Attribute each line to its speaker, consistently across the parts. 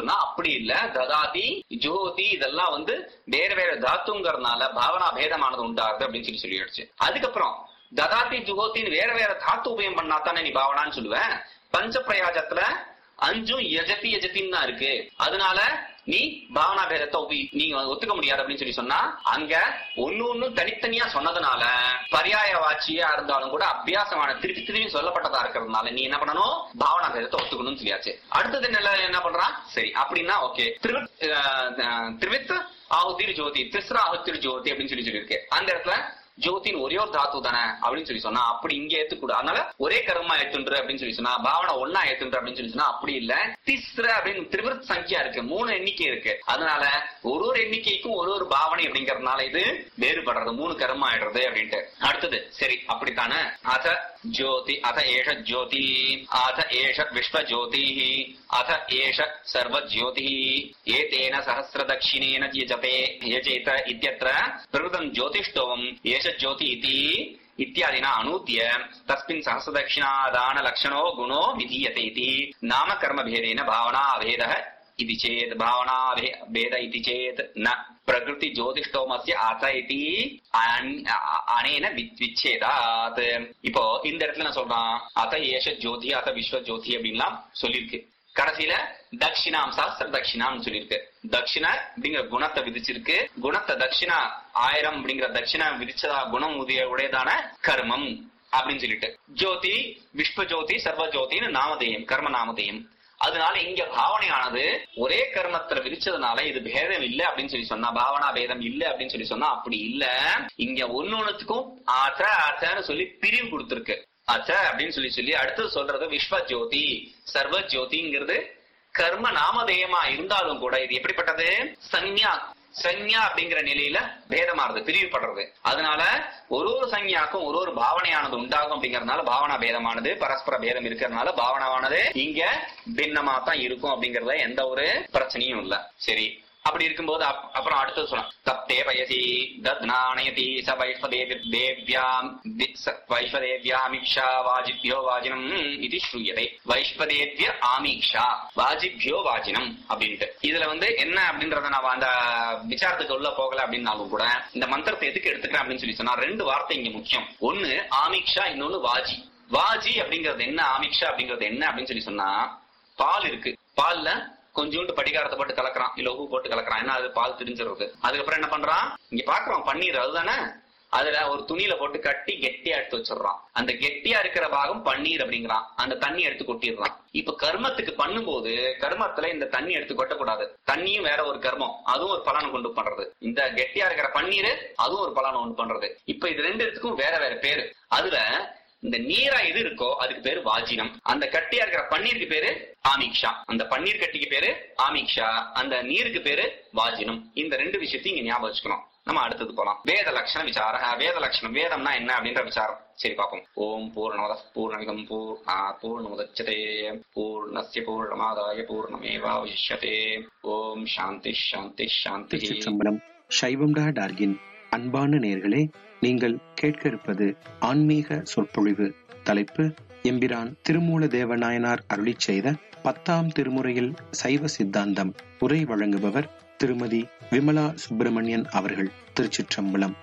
Speaker 1: இருக்குன்னா அப்படி இல்ல ததாதி ஜோதி இதெல்லாம் வந்து வேற வேற தாத்துங்கிறதுனால பாவனா பேதமானது உண்டாகுது அப்படின்னு சொல்லி சொல்லிடுச்சு அதுக்கப்புறம் ததாதி ஜுகோத்தின்னு வேற வேற தாத்து உபயம் பண்ணா தானே நீ பாவனான்னு சொல்லுவேன் பஞ்ச பிரயாஜத்துல அஞ்சும் எஜத்தி எஜத்தின்னு தான் இருக்கு அதனால நீ பாவனா பேதத்தை உபி- நீங்க ஒத்துக்க முடியாது அப்படின்னு சொல்லி சொன்னா அங்க ஒண்ணு ஒண்ணு தனித்தனியா சொன்னதுனால பரியாய வாட்சியா இருந்தாலும் கூட அபியாசமான திருப்பி திருப்பி சொல்லப்பட்டதா இருக்கிறதுனால நீ என்ன பண்ணணும் பாவனா பேதத்தை ஒத்துக்கணும்னு சொல்லியாச்சு அடுத்தது என்ன என்ன பண்றான் சரி அப்படின்னா ஓகே திருவித் திருவித் ஆகுதிர் ஜோதி திஸ்ரா ஆகுதிர் ஜோதி அப்படின்னு சொல்லி சொல்லியிருக்கு அந்த இடத்துல ஜோதின் ஒரே ஒரு தாத்து தானே அப்படின்னு சொல்லி சொன்னா அப்படி இங்க ஏத்துக்கூடாது அதனால ஒரே கர்மா ஏத்துன்ற அப்படின்னு சொல்லி சொன்னா பாவனை ஒன்னா ஏத்துன்ற அப்படின்னு சொல்லி சொன்னா அப்படி இல்ல திஸ்ர அப்படின்னு திருவிருத் சங்கியா இருக்கு மூணு எண்ணிக்கை இருக்கு அதனால ஒரு ஒரு எண்ணிக்கைக்கும் ஒரு ஒரு பாவனை அப்படிங்கறதுனால இது வேறுபடுறது மூணு கர்மா ஆயிடுறது அப்படின்ட்டு அடுத்தது சரி அப்படித்தானே அத ஜோதி அத ஏஷ ஜோதி அத ஏஷ விஸ்வ ஜோதி அத ஏஷ சர்வ ஜோதி ஏதேன சஹசிர தட்சிணேன யஜதே யஜேத இत्यत्र பிரகிருதம் ஜோதிஷ்டோவம் ஏஷ ஜோதி இதி इत्यादिना अनूद्य तस्मिन् सहस्रदक्षिणादानलक्षणो गुणो विधीयते इति नामकर्मभेदेन भावनाभेदः इति चेत् भावनाभे भेद इति चेत् न प्रकृति ज्योतिष्टोमस्य अथ इति அன்- அ- அனேன வித்- விச்சேதாத் இப்போ இந்த இடத்துல நான் சொல்றான் அத ஏஷ ஜோதி அத விஸ்வ ஜோதி அப்படின்லாம் சொல்லியிருக்கு கடைசியில தட்சிணாம் சாஸ்திர தட்சிணாம் சொல்லியிருக்கு தட்சிண அப்படிங்கிற குணத்தை விதிச்சிருக்கு குணத்தை தட்சிணா ஆயிரம் அப்படிங்கிற தட்சிணா விதிச்சதா குணம் உடைய உடையதான கர்மம் அப்படின்னு சொல்லிட்டு ஜோதி விஸ்வ ஜோதி சர்வ ஜோதின்னு நாமதேயம் கர்ம நாமதேயம் அதனால இங்க பாவனையானது ஒரே கர்மத்துல விதிச்சதுனால இது பேதம் இல்ல அப்படின்னு சொல்லி சொன்னா பாவனா பேதம் இல்ல அப்படின்னு சொல்லி சொன்னா அப்படி இல்ல இங்க ஒன்னொன்னுத்துக்கும் ஆத்த ஆத்தன்னு சொல்லி பிரிவு கொடுத்திருக்கு அச்ச அப்படின்னு சொல்லி சொல்லி அடுத்தது சொல்றது விஸ்வ ஜோதி சர்வ ஜோதிங்கிறது கர்ம நாமதேயமா இருந்தாலும் கூட இது எப்படிப்பட்டது சன்யா சன்யா அப்படிங்கிற நிலையில பேதமாறுது பிரிவுபடுறது அதனால ஒரு ஒரு சன்யாக்கும் ஒரு ஒரு பாவனையானது உண்டாகும் அப்படிங்கறதுனால பாவனா பேதமானது பரஸ்பர பேதம் இருக்கிறதுனால பாவனாவானது இங்க பின்னமா தான் இருக்கும் அப்படிங்கறதுல எந்த ஒரு பிரச்சனையும் இல்ல சரி அப்படி இருக்கும்போது அப்- அப்புறம் அடுத்தது சொல்லலாம் தப்தே பயசி தத்னானயதி ச வைஷ்வதேவி தேவ்யாம் தி- ச வைஷ்வதேவ்யாமிக்ஷா வாஜிப்யோ வாஜினம் இது ஸ்ரூயதை வைஷ்வதேவ்ய ஆமீக்ஷா வாஜிப்யோ வாஜினம் அப்படின்ட்டு இதுல வந்து என்ன அப்படின்றத நான் அந்த விசாரத்துக்கு உள்ள போகல அப்படின்னாலும் கூட இந்த மந்திரத்தை எதுக்கு எடுத்துக்கிறேன் அப்படின்னு சொல்லி சொன்னா ரெண்டு வார்த்தை இங்க முக்கியம் ஒண்ணு ஆமீக்ஷா இன்னொன்னு வாஜி வாஜி அப்படிங்கிறது என்ன ஆமிக்ஷா அப்படிங்கிறது என்ன அப்படின்னு சொல்லி சொன்னா பால் இருக்கு பால்ல கொஞ்சோண்டு படிகாரத்தை போட்டு கலக்குறான் இல்ல உப்பு போட்டு கலக்குறான் என்ன அது பால் திரிஞ்சிருது அதுக்கப்புறம் என்ன பண்றான் இங்க பாக்குறோம் பன்னீர் அதுதானே அதுல ஒரு துணியில போட்டு கட்டி கெட்டியா எடுத்து வச்சிடுறான் அந்த கெட்டியா இருக்கிற பாகம் பன்னீர் அப்படிங்கிறான் அந்த தண்ணி எடுத்து கொட்டிடுறான் இப்ப கர்மத்துக்கு பண்ணும்போது கர்மத்துல இந்த தண்ணி எடுத்து கொட்டக்கூடாது தண்ணியும் வேற ஒரு கர்மம் அதுவும் ஒரு பலனை கொண்டு பண்றது இந்த கெட்டியா இருக்கிற பன்னீர் அதுவும் ஒரு பலனை கொண்டு பண்றது இப்ப இது ரெண்டு இடத்துக்கும் வேற வேற பேரு அதுல இந்த நீரா எது இருக்கோ அதுக்கு பேரு வாஜினம் அந்த கட்டியா இருக்கிற பன்னீருக்கு பேரு ஆமிக்ஷா அந்த பன்னீர் கட்டிக்கு பேரு ஆமிக்ஷா அந்த நீருக்கு பேரு வாஜினம் இந்த ரெண்டு விஷயத்தையும் இங்க ஞாபகம் வச்சுக்கணும் நம்ம அடுத்தது போலாம் வேத லட்சண விசார வேத லட்சணம் வேதம்னா என்ன அப்படின்ற விசாரம் சரி பார்ப்போம் ஓம் பூர்ணமத பூர்ணமிதம் பூர்ணா பூர்ணமுதச்சதே பூர்ணஸ்ய பூர்ணமாதாய பூர்ணமேவாவசிஷ்யதே ஓம் சாந்தி சாந்தி சாந்தி
Speaker 2: திருச்சிற்றம்பலம் சைவம் டா டார்கின் அன்பான நேர்களே நீங்கள் கேட்க இருப்பது ஆன்மீக சொற்பொழிவு தலைப்பு எம்பிரான் திருமூல தேவநாயனார் அருளிச் செய்த பத்தாம் திருமுறையில் சைவ சித்தாந்தம் உரை வழங்குபவர் திருமதி விமலா சுப்பிரமணியன் அவர்கள் திருச்சிற்றம்பலம்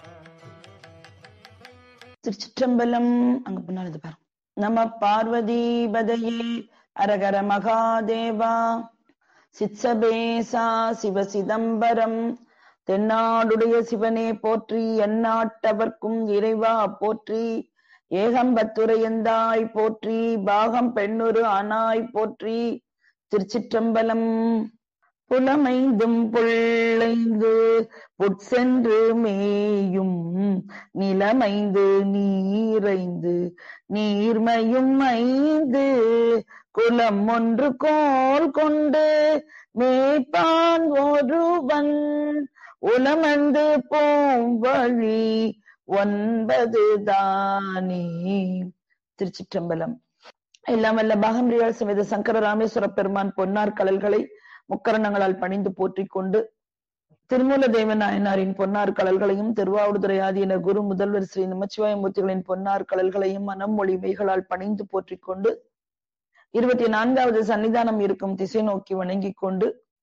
Speaker 3: திருச்சிற்றம்பலம் அங்க பின்னாடி இது பாருங்க நம பார்வதி பதையே அரகர மகாதேவா சித்சபேசா சிவ சிதம்பரம் தென்னாடுடைய சிவனே போற்றி எந்நாட்டவர்க்கும் இறைவா போற்றி ஏகம்பத்துரையந்தாய் போற்றி பாகம் பெண்ணுரு ஆனாய் போற்றி திருச்சிற்றம்பலம் புலமைந்தும் புள்ளைந்து புட்சென்று மேயும் நிலமைந்து நீரைந்து நீர்மையும் ஐந்து குலம் ஒன்று கோல் கொண்டு மேய்ப்பான் ஒருவன் உலமந்து போவழி ஒன்பது தானே திருச்சிற்றம்பலம் எல்லாம் வல்ல பாகம்பிரியால் சமேத சங்கர ராமேஸ்வர பெருமான் பொன்னார் கலல்களை முக்கரணங்களால் பணிந்து போற்றிக் கொண்டு திருமூல தேவ நாயனாரின் பொன்னார் கலல்களையும் திருவாவூதுரை ஆதீன குரு முதல்வர் ஸ்ரீ நமச்சிவாயமூர்த்திகளின் பொன்னார் கலல்களையும் மனம் மொழி மெய்களால் பணிந்து போற்றிக் கொண்டு இருபத்தி நான்காவது சன்னிதானம் இருக்கும் திசை நோக்கி வணங்கிக் கொண்டு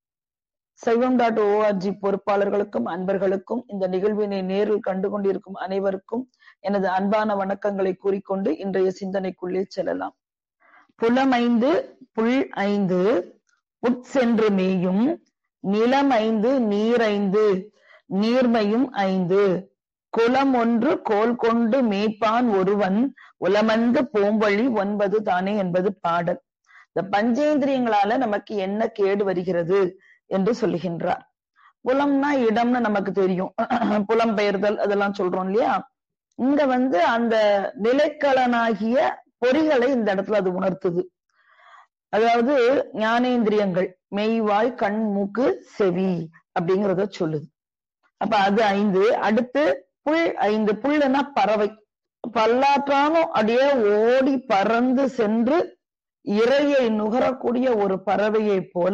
Speaker 3: சைவம் டாட் ஓஆர்ஜி பொறுப்பாளர்களுக்கும் அன்பர்களுக்கும் இந்த நிகழ்வினை நேரில் கண்டு கொண்டிருக்கும் அனைவருக்கும் எனது அன்பான வணக்கங்களை கூறிக்கொண்டு இன்றைய சிந்தனைக்குள்ளே செல்லலாம் புலமைந்து புல் ஐந்து உட்சென்று மேயும் நிலமைந்து நீரைந்து நீர்மையும் ஐந்து குலம் ஒன்று கோல் கொண்டு மேய்ப்பான் ஒருவன் உலமந்து போம்பழி ஒன்பது தானே என்பது பாடல் இந்த பஞ்சேந்திரியங்களால நமக்கு என்ன கேடு வருகிறது என்று சொல்லுகின்றார் புலம்னா இடம்னு நமக்கு தெரியும் புலம் பெயர்தல் அதெல்லாம் சொல்றோம் இல்லையா இங்க வந்து அந்த நிலைக்களனாகிய பொறிகளை இந்த இடத்துல அது உணர்த்துது அதாவது ஞானேந்திரியங்கள் மெய்வாய் கண் மூக்கு செவி அப்படிங்கறத சொல்லுது அப்ப அது ஐந்து அடுத்து புல் ஐந்து புல்லுனா பறவை பல்லாற்றானும் அப்படியே ஓடி பறந்து சென்று இறையை நுகரக்கூடிய ஒரு பறவையை போல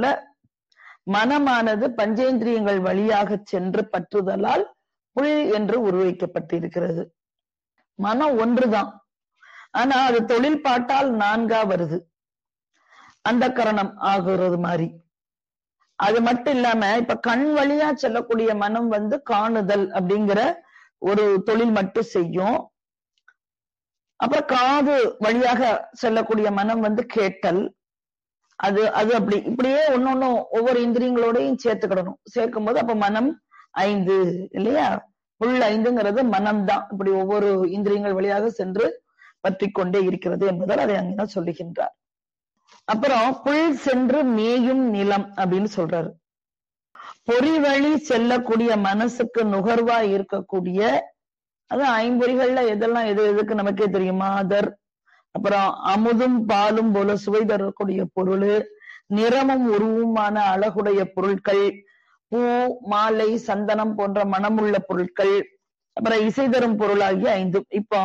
Speaker 3: மனமானது பஞ்சேந்திரியங்கள் வழியாக சென்று பற்றுதலால் புல் என்று உருவைக்கப்பட்டிருக்கிறது மனம் ஒன்றுதான் ஆனா அது தொழில் பாட்டால் நான்கா வருது அந்த கரணம் ஆகுறது மாதிரி அது மட்டும் இல்லாம இப்ப கண் வழியா செல்லக்கூடிய மனம் வந்து காணுதல் அப்படிங்கிற ஒரு தொழில் மட்டும் செய்யும் அப்புறம் காது வழியாக செல்லக்கூடிய மனம் வந்து கேட்டல் அது அது அப்படி இப்படியே ஒன்னொன்னும் ஒவ்வொரு இந்திரியங்களோடையும் சேர்த்துக்கிடணும் சேர்க்கும் போது அப்ப மனம் ஐந்து இல்லையா புல் ஐந்துங்கிறது மனம்தான் இப்படி ஒவ்வொரு இந்திரியங்கள் வழியாக சென்று பற்றி கொண்டே இருக்கிறது என்பதால் அதை அங்கதான் சொல்லுகின்றார் அப்புறம் புல் சென்று மேயும் நிலம் அப்படின்னு சொல்றாரு பொறி வழி செல்லக்கூடிய மனசுக்கு நுகர்வா இருக்கக்கூடிய அது ஐம்பொறிகள்ல எதெல்லாம் எது எதுக்கு நமக்கே தெரியுமா அதர் அப்புறம் அமுதும் பாலும் போல சுவை தரக்கூடிய பொருள் நிறமும் உருவமான அழகுடைய பொருட்கள் பூ மாலை சந்தனம் போன்ற மனமுள்ள பொருட்கள் அப்புறம் இசை தரும் பொருளாகிய ஐந்து இப்போ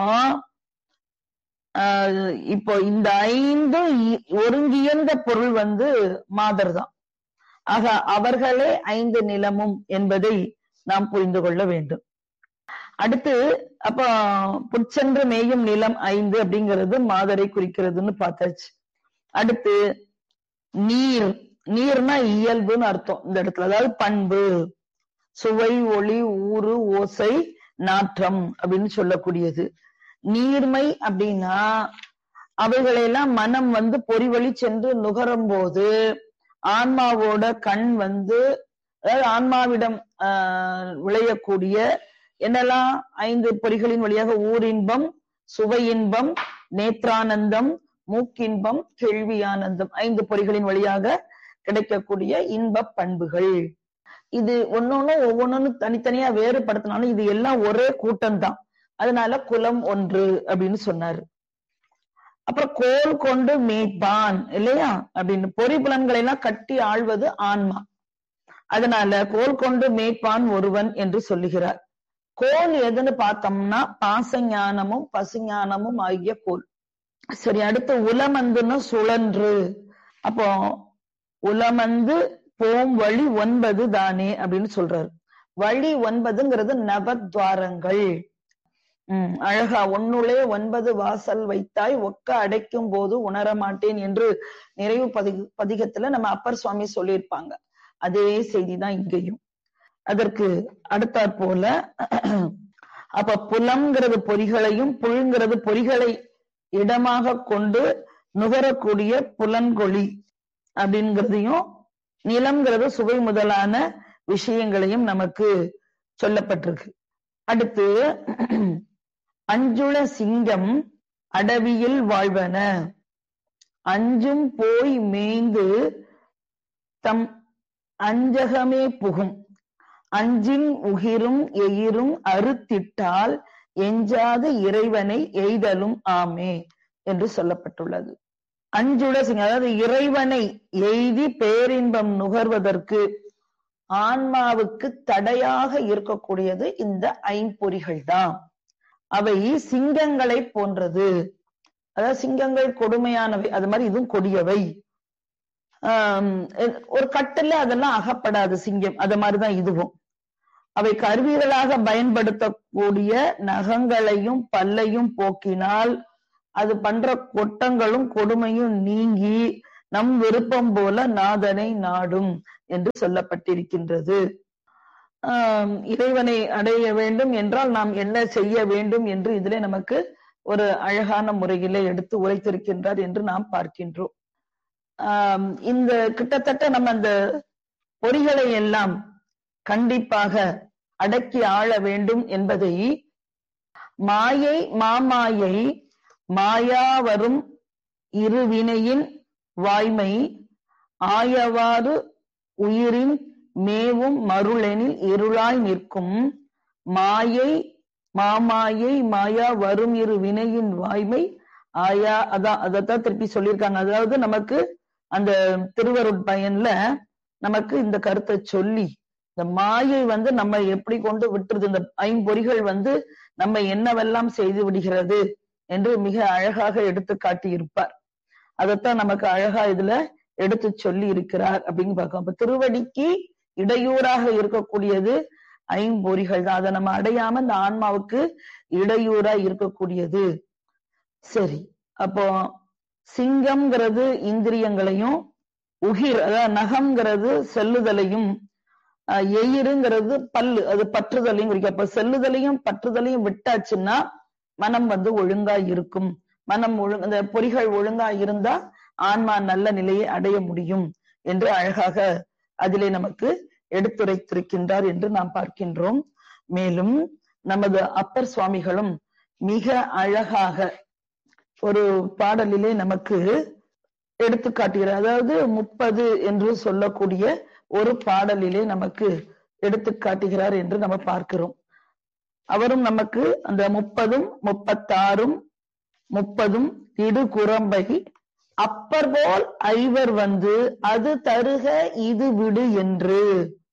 Speaker 3: ஆஹ் இப்போ இந்த ஐந்தும் ஒருங்கியந்த பொருள் வந்து மாதர் தான் ஆக அவர்களே ஐந்து நிலமும் என்பதை நாம் புரிந்து கொள்ள வேண்டும் அடுத்து அப்போ புற்சென்று மேயும் நிலம் ஐந்து அப்படிங்கிறது மாதரை குறிக்கிறதுன்னு பார்த்தாச்சு அடுத்து நீர் நீர்னா இயல்புன்னு அர்த்தம் இந்த இடத்துல அதாவது பண்பு சுவை ஒளி ஊறு ஓசை நாற்றம் அப்படின்னு சொல்லக்கூடியது நீர்மை அப்படின்னா அவைகளெல்லாம் மனம் வந்து பொறிவழி சென்று நுகரும் போது ஆன்மாவோட கண் வந்து அதாவது ஆன்மாவிடம் ஆஹ் விளையக்கூடிய என்னெல்லாம் ஐந்து பொறிகளின் வழியாக ஊரின்பம் சுவையின்பம் நேத்ரானந்தம் மூக்கின்பம் கேள்வி ஆனந்தம் ஐந்து பொறிகளின் வழியாக கிடைக்கக்கூடிய இன்ப பண்புகள் இது ஒன்னொன்னு ஒவ்வொன்னு தனித்தனியா வேறுபடுத்தினாலும் இது எல்லாம் ஒரே கூட்டம் தான் அதனால குலம் ஒன்று அப்படின்னு சொன்னாரு அப்புறம் கோல் கொண்டு மேய்ப்பான் இல்லையா அப்படின்னு பொறி புலன்களை எல்லாம் கட்டி ஆழ்வது ஆன்மா அதனால கோல் கொண்டு மேய்ப்பான் ஒருவன் என்று சொல்லுகிறார் கோல் எதுன்னு பார்த்தோம்னா பாசஞானமும் பசுஞானமும் ஆகிய கோல் சரி அடுத்து உலமந்துன்னு சுழன்று அப்போ உலமந்து போம் வழி ஒன்பது தானே அப்படின்னு சொல்றாரு வழி ஒன்பதுங்கிறது நவத்வாரங்கள் உம் அழகா ஒன்னுளே ஒன்பது வாசல் வைத்தாய் ஒக்க அடைக்கும் போது உணர மாட்டேன் என்று நிறைவு பதி பதிகத்துல நம்ம அப்பர் சுவாமி சொல்லியிருப்பாங்க அதே செய்திதான் இங்கேயும் அதற்கு அடுத்தாற் போல அப்ப புலம்ங்கிறது பொறிகளையும் புழுங்கிறது பொறிகளை இடமாக கொண்டு நுகரக்கூடிய புலன்கொழி அப்படிங்கிறதையும் நிலம்ங்கிறது சுவை முதலான விஷயங்களையும் நமக்கு சொல்லப்பட்டிருக்கு அடுத்து அஞ்சுள சிங்கம் அடவியில் வாழ்வன அஞ்சும் போய் மேய்ந்து தம் அஞ்சகமே புகும் அஞ்சின் உகிரும் எயிரும் அறுத்திட்டால் எஞ்சாத இறைவனை எய்தலும் ஆமே என்று சொல்லப்பட்டுள்ளது அஞ்சுட சிங்கம் அதாவது இறைவனை எய்தி பேரின்பம் நுகர்வதற்கு ஆன்மாவுக்கு தடையாக இருக்கக்கூடியது இந்த ஐம்பொறிகள் தான் அவை சிங்கங்களை போன்றது அதாவது சிங்கங்கள் கொடுமையானவை அது மாதிரி இதுவும் கொடியவை ஆஹ் ஒரு கட்டுல அதெல்லாம் அகப்படாது சிங்கம் அது மாதிரிதான் இதுவும் அவை கருவிகளாக பயன்படுத்தக்கூடிய நகங்களையும் பல்லையும் போக்கினால் அது பண்ற கொட்டங்களும் கொடுமையும் நீங்கி நம் விருப்பம் போல நாதனை நாடும் என்று சொல்லப்பட்டிருக்கின்றது ஆஹ் இறைவனை அடைய வேண்டும் என்றால் நாம் என்ன செய்ய வேண்டும் என்று இதிலே நமக்கு ஒரு அழகான முறையிலே எடுத்து உரைத்திருக்கின்றார் என்று நாம் பார்க்கின்றோம் ஆஹ் இந்த கிட்டத்தட்ட நம்ம அந்த பொறிகளை எல்லாம் கண்டிப்பாக அடக்கி ஆள வேண்டும் என்பதை மாயை மாமாயை மாயா வரும் இருவினையின் வாய்மை ஆயவாறு உயிரின் மேவும் மருளெனில் இருளாய் நிற்கும் மாயை மாமாயை மாயா வரும் இரு வினையின் வாய்மை ஆயா அதான் அதத்தான் திருப்பி சொல்லியிருக்காங்க அதாவது நமக்கு அந்த திருவருட்பயன்ல நமக்கு இந்த கருத்தை சொல்லி இந்த மாயை வந்து நம்ம எப்படி கொண்டு விட்டுருது இந்த ஐம்பொறிகள் வந்து நம்ம என்னவெல்லாம் செய்து விடுகிறது என்று மிக அழகாக எடுத்து காட்டியிருப்பார் அதைத்தான் நமக்கு அழகா இதுல எடுத்து சொல்லி இருக்கிறார் அப்படின்னு பார்க்கோம் அப்ப திருவடிக்கு இடையூறாக இருக்கக்கூடியது ஐம்பொறிகள் தான் அதை நம்ம அடையாம இந்த ஆன்மாவுக்கு இடையூறா இருக்கக்கூடியது சரி அப்போ சிங்கம்ங்கிறது இந்திரியங்களையும் உகிர் அதாவது நகம்ங்கிறது செல்லுதலையும் அஹ், எயிருங்கிறது பல்லு அது பற்றுதலையும் குறிக்கும் அப்ப செல்லுதலையும் பற்றுதலையும் விட்டாச்சுன்னா மனம் வந்து ஒழுங்கா இருக்கும் மனம் ஒழுங்கு அந்த பொறிகள் ஒழுங்கா இருந்தா ஆன்மா நல்ல நிலையை அடைய முடியும் என்று அழகாக அதிலே நமக்கு எடுத்துரைத்திருக்கின்றார் என்று நாம் பார்க்கின்றோம் மேலும் நமது அப்பர் சுவாமிகளும் மிக அழகாக ஒரு பாடலிலே நமக்கு எடுத்து காட்டுகிறார் அதாவது முப்பது என்று சொல்லக்கூடிய ஒரு பாடலிலே நமக்கு எடுத்து காட்டுகிறார் என்று நம்ம பார்க்கிறோம் அவரும் நமக்கு அந்த முப்பதும் முப்பத்தாறும் முப்பதும் இடு குரம்பை அப்பர் போல் ஐவர் வந்து அது தருக இது விடு என்று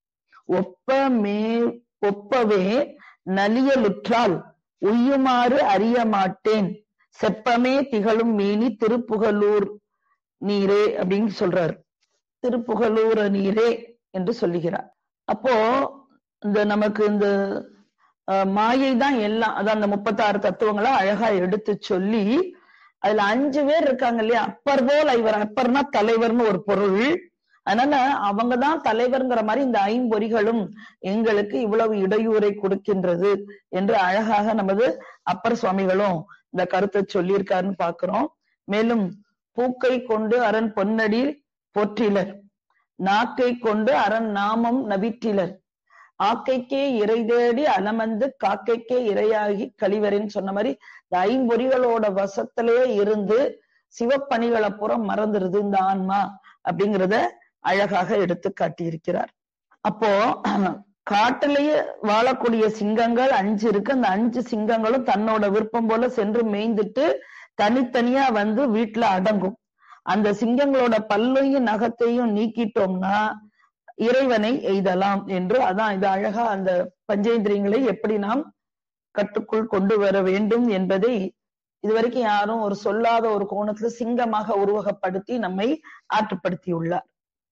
Speaker 3: ஒப்பமே ஒப்பவே நலியலுற்றால் உய்யுமாறு அறிய மாட்டேன் செப்பமே திகழும் மேனி திருப்புகலூர் நீரே அப்படின்னு சொல்றார் திருப்புகலூர் நீரே என்று சொல்லுகிறார் அப்போ இந்த நமக்கு இந்த அஹ், மாயை தான் எல்லாம் அதான் அந்த முப்பத்தாறு தத்துவங்களை அழகா எடுத்து சொல்லி அதுல அஞ்சு பேர் இருக்காங்க இல்லையா அப்பர் போல் ஐவர் அப்பர்னா தலைவர்னு ஒரு பொருள் அதனால அவங்கதான் தலைவர்ங்கிற மாதிரி இந்த ஐம்பொறிகளும் எங்களுக்கு இவ்வளவு இடையூறை கொடுக்கின்றது என்று அழகாக நமது அப்பர் சுவாமிகளும் இந்த கருத்தை சொல்லியிருக்காருன்னு பாக்குறோம் மேலும் பூக்கை கொண்டு அரண் பொன்னடி போற்றிலர் நாக்கை கொண்டு அரண் நாமம் நவிற்றிலர் ஆக்கைக்கே இறை தேடி அலமந்து காக்கைக்கே இரையாகி கழிவரின்னு சொன்ன மாதிரி இந்த ஐம்பொறிகளோட வசத்திலே இருந்து சிவப்பணிகளை புறம் மறந்துருது இந்த ஆன்மா அப்படிங்கிறத அழகாக எடுத்து காட்டியிருக்கிறார் அப்போ காட்டிலேயே வாழக்கூடிய சிங்கங்கள் அஞ்சு இருக்கு அந்த அஞ்சு சிங்கங்களும் தன்னோட விருப்பம் போல சென்று மேய்ந்துட்டு தனித்தனியா வந்து வீட்டுல அடங்கும் அந்த சிங்கங்களோட பல்லையும் நகத்தையும் நீக்கிட்டோம்னா இறைவனை எய்தலாம் என்று அதான் இது அழகா அந்த பஞ்சேந்திரியங்களை எப்படி நாம் கட்டுக்குள் கொண்டு வர வேண்டும் என்பதை இதுவரைக்கும் யாரும் ஒரு சொல்லாத ஒரு கோணத்துல சிங்கமாக உருவகப்படுத்தி நம்மை ஆற்றுப்படுத்தியுள்ளார்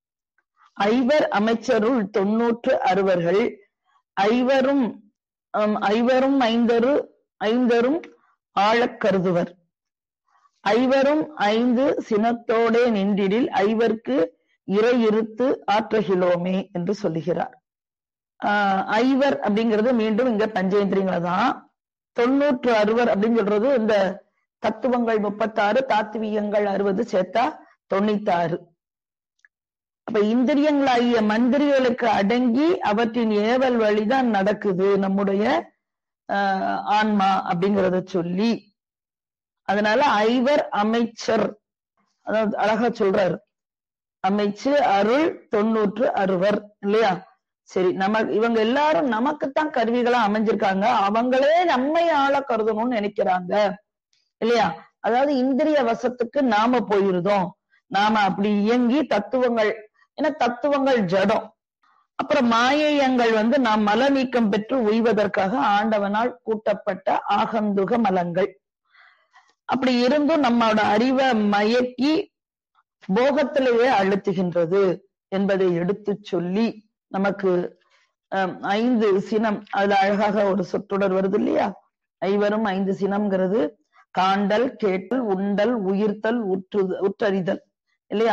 Speaker 3: ஐவர் அமைச்சருள் தொன்னூற்று அறுவர்கள் ஐவரும் ஆம், ஐவரும் ஐந்தரு ஐந்தரும் ஆழக் கருதுவர் ஐவரும் ஐந்து சினத்தோடே நின்றிடில் ஐவர்க்கு இறை இருத்து ஆற்றுகிலோமே என்று சொல்லுகிறார் ஆஹ் ஐவர் அப்படிங்கிறது மீண்டும் இங்க பஞ்சேந்திரியங்களை தான் தொண்ணூற்று அறுவர் அப்படின்னு சொல்றது இந்த தத்துவங்கள் முப்பத்தாறு தாத்வீகங்கள் அறுபது சேர்த்தா தொண்ணூத்தாறு அப்ப இந்திரியங்களாகிய மந்திரிகளுக்கு அடங்கி அவற்றின் ஏவல் வழிதான் நடக்குது நம்முடைய ஆஹ் ஆன்மா அப்படிங்கறத சொல்லி அதனால ஐவர் அமைச்சர் அதாவது அழகா சொல்றாரு அமைச்சு அருள் தொண்ணூற்று அறுவர் இல்லையா சரி நம்ம இவங்க எல்லாரும் நமக்குத்தான் கருவிகளா அமைஞ்சிருக்காங்க அவங்களே நம்மை ஆள கருதணும்னு நினைக்கிறாங்க இல்லையா அதாவது இந்திரிய வசத்துக்கு நாம போயிருந்தோம் நாம அப்படி இயங்கி தத்துவங்கள் ஏன்னா தத்துவங்கள் ஜடம் அப்புறம் மாயையங்கள் வந்து நாம் மல நீக்கம் பெற்று உய்வதற்காக ஆண்டவனால் கூட்டப்பட்ட ஆகந்துக மலங்கள் அப்படி இருந்தும் நம்மளோட அறிவை மயக்கி போகத்திலேயே அழுத்துகின்றது என்பதை எடுத்து சொல்லி நமக்கு அஹ், ஐந்து சினம் அதுல அழகாக ஒரு சொற்றொடர் வருது இல்லையா ஐவரும் ஐந்து சினம்ங்கிறது காண்டல் கேட்டல் உண்டல் உயிர்த்தல் உற்று உற்றறிதல் இல்லையா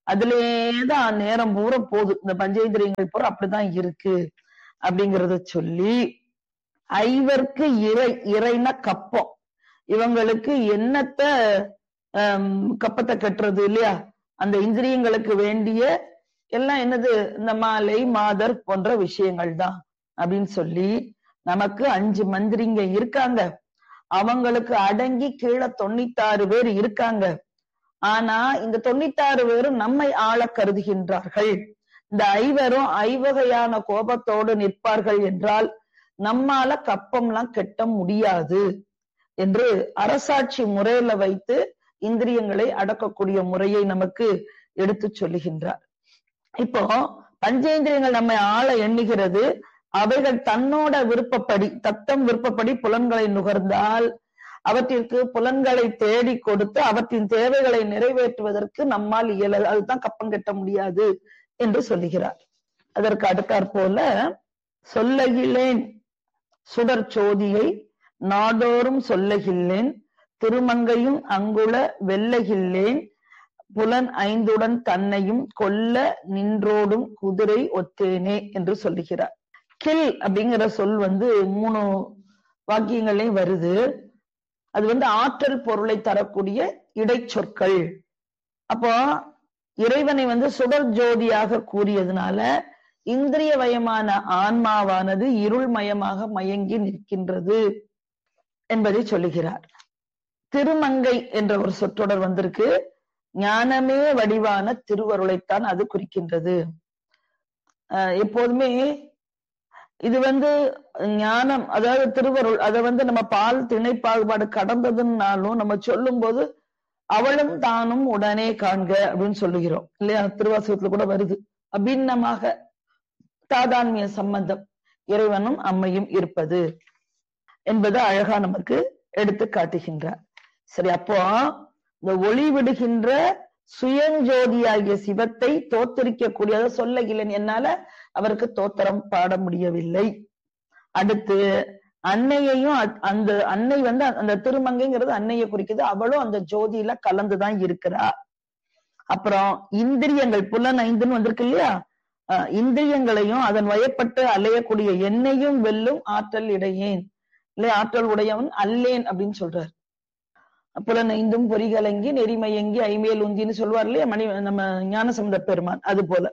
Speaker 3: அதுலேதான் நேரம் பூரா போகுது இந்த பஞ்சேந்திரியங்கள் பூரா அப்படிதான் இருக்கு அப்படிங்கறத சொல்லி ஐவர்க்கு இறை இறைனா கப்பம் இவங்களுக்கு என்னத்த ஆம், கப்பத்தை கட்டுறது இல்லையா அந்த இந்திரியங்களுக்கு வேண்டிய எல்லாம் என்னது இந்த மாலை மாதர் போன்ற விஷயங்கள் தான் அப்படின்னு சொல்லி நமக்கு அஞ்சு மந்திரிங்க இருக்காங்க அவங்களுக்கு அடங்கி கீழே தொண்ணூத்தாறு பேர் இருக்காங்க ஆனா இந்த தொண்ணூத்தாறு பேரும் நம்மை ஆள கருதுகின்றார்கள் இந்த ஐவரும் ஐவகையான கோபத்தோடு நிற்பார்கள் என்றால் நம்மால கப்பம்லாம் கெட்ட முடியாது என்று அரசாட்சி முறையில வைத்து இந்திரியங்களை அடக்கக்கூடிய முறையை நமக்கு எடுத்து சொல்லுகின்றார் இப்போ பஞ்சேந்திரியங்கள் நம்மை ஆள எண்ணுகிறது அவைகள் தன்னோட விருப்பப்படி தத்தம் விருப்பப்படி புலன்களை நுகர்ந்தால் அவற்றிற்கு புலன்களை தேடி கொடுத்து அவற்றின் தேவைகளை நிறைவேற்றுவதற்கு நம்மால் இயலாது அதுதான் கப்பம் கட்ட முடியாது என்று சொல்லுகிறார் அதற்கு அடுத்தாற் போல சொல்லகிலேன் சுடர் சோதியை நாடோறும் சொல்லகில்லேன் திருமங்கையும் அங்குல வெல்லகில்லேன் புலன் ஐந்துடன் தன்னையும் கொல்ல நின்றோடும் குதிரை ஒத்தேனே என்று சொல்லுகிறார் கில் அப்படிங்கிற சொல் வந்து மூணு வாக்கியங்களையும் வருது அது வந்து ஆற்றல் பொருளை தரக்கூடிய இடைச்சொற்கள் அப்போ இறைவனை வந்து சுடர் ஜோதியாக கூறியதுனால இந்திரியவயமான ஆன்மாவானது இருள்மயமாக மயங்கி நிற்கின்றது என்பதை சொல்லுகிறார் திருமங்கை என்ற ஒரு சொற்றொடர் வந்திருக்கு ஞானமே வடிவான திருவருளைத்தான் அது குறிக்கின்றது அஹ் எப்போதுமே இது வந்து ஞானம் அதாவது திருவருள் அதை வந்து நம்ம பால் திணை பாகுபாடு கடந்ததுன்னாலும் நம்ம சொல்லும் போது அவளும் தானும் உடனே காண்க அப்படின்னு சொல்லுகிறோம் இல்லையா திருவாசகத்துல கூட வருது அபிண்ணமாக தாதான்மிய சம்பந்தம் இறைவனும் அம்மையும் இருப்பது என்பது அழகா நமக்கு எடுத்து காட்டுகின்றார் சரி அப்போ இந்த ஒளி விடுகின்ற சுயஞ்சோதியாகிய சிவத்தை தோத்தரிக்கக்கூடிய சொல்ல என்னால அவருக்கு தோத்திரம் பாட முடியவில்லை அடுத்து அன்னையையும் அ- அந்த அன்னை வந்து அந்த திருமங்கைங்கிறது அன்னையை குறிக்குது அவளும் அந்த ஜோதியில கலந்துதான் இருக்கிறா அப்புறம் இந்திரியங்கள் புலன் ஐந்துன்னு வந்திருக்கு இல்லையா அஹ் இந்திரியங்களையும் அதன் வயப்பட்டு அலையக்கூடிய எண்ணெயும் வெல்லும் ஆற்றல் இடையேன் இல்லை ஆற்றல் உடையவன் அல்லேன் அப்படின்னு சொல்றார் புலன் ஐந்தும் பொறிகலங்கி நெறிமயங்கி ஐமேல் உந்தின்னு சொல்லுவார் இல்லையா மணி நம்ம ஞானசம்பந்த பெருமான் அது போல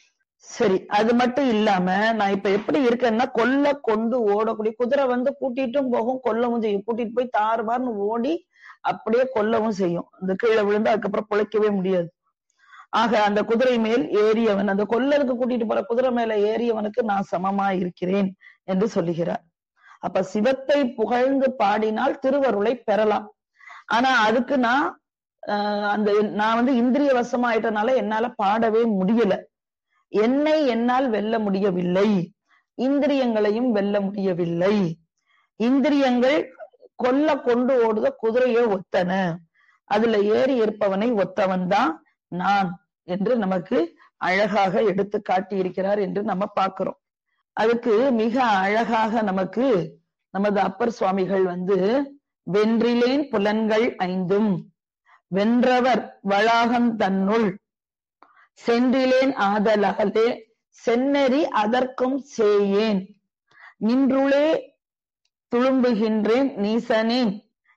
Speaker 3: சரி அது மட்டும் இல்லாம நான் இப்ப எப்படி இருக்கேன்னா கொல்ல கொண்டு ஓடக்கூடிய குதிரை வந்து கூட்டிட்டும் போகும் கொல்லவும் செய்யும் கூட்டிட்டு போய் தாறுமாறுன்னு ஓடி அப்படியே கொல்லவும் செய்யும் அந்த கீழே விழுந்து அதுக்கப்புறம் பிழைக்கவே முடியாது ஆக அந்த குதிரை மேல் ஏறியவன் அந்த கொல்லருக்கு கூட்டிட்டு போற குதிரை மேல ஏறியவனுக்கு நான் சமமா இருக்கிறேன் என்று சொல்லுகிறார் அப்ப சிவத்தை புகழ்ந்து பாடினால் திருவருளை பெறலாம் ஆனா அதுக்கு நான் ஆஹ் அந்த நான் வந்து இந்திரிய வசமாயிட்டனால என்னால பாடவே முடியல என்னை என்னால் வெல்ல முடியவில்லை இந்திரியங்களையும் வெல்ல முடியவில்லை இந்திரியங்கள் கொல்ல கொண்டு ஓடுத குதிரையை ஒத்தன அதுல ஏறி இருப்பவனை ஒத்தவன் தான் நான் என்று நமக்கு அழகாக எடுத்து காட்டியிருக்கிறார் என்று நம்ம பார்க்கிறோம் அதுக்கு மிக அழகாக நமக்கு நமது அப்பர் சுவாமிகள் வந்து வென்றிலேன் புலன்கள் ஐந்தும் வென்றவர் வளாகம் தன்னுள் சென்றிலேன் ஆதலாலே செந்நெறி அதற்கும் சேயேன் நின்றுளே துளும்புகின்றேன் நீசனேன்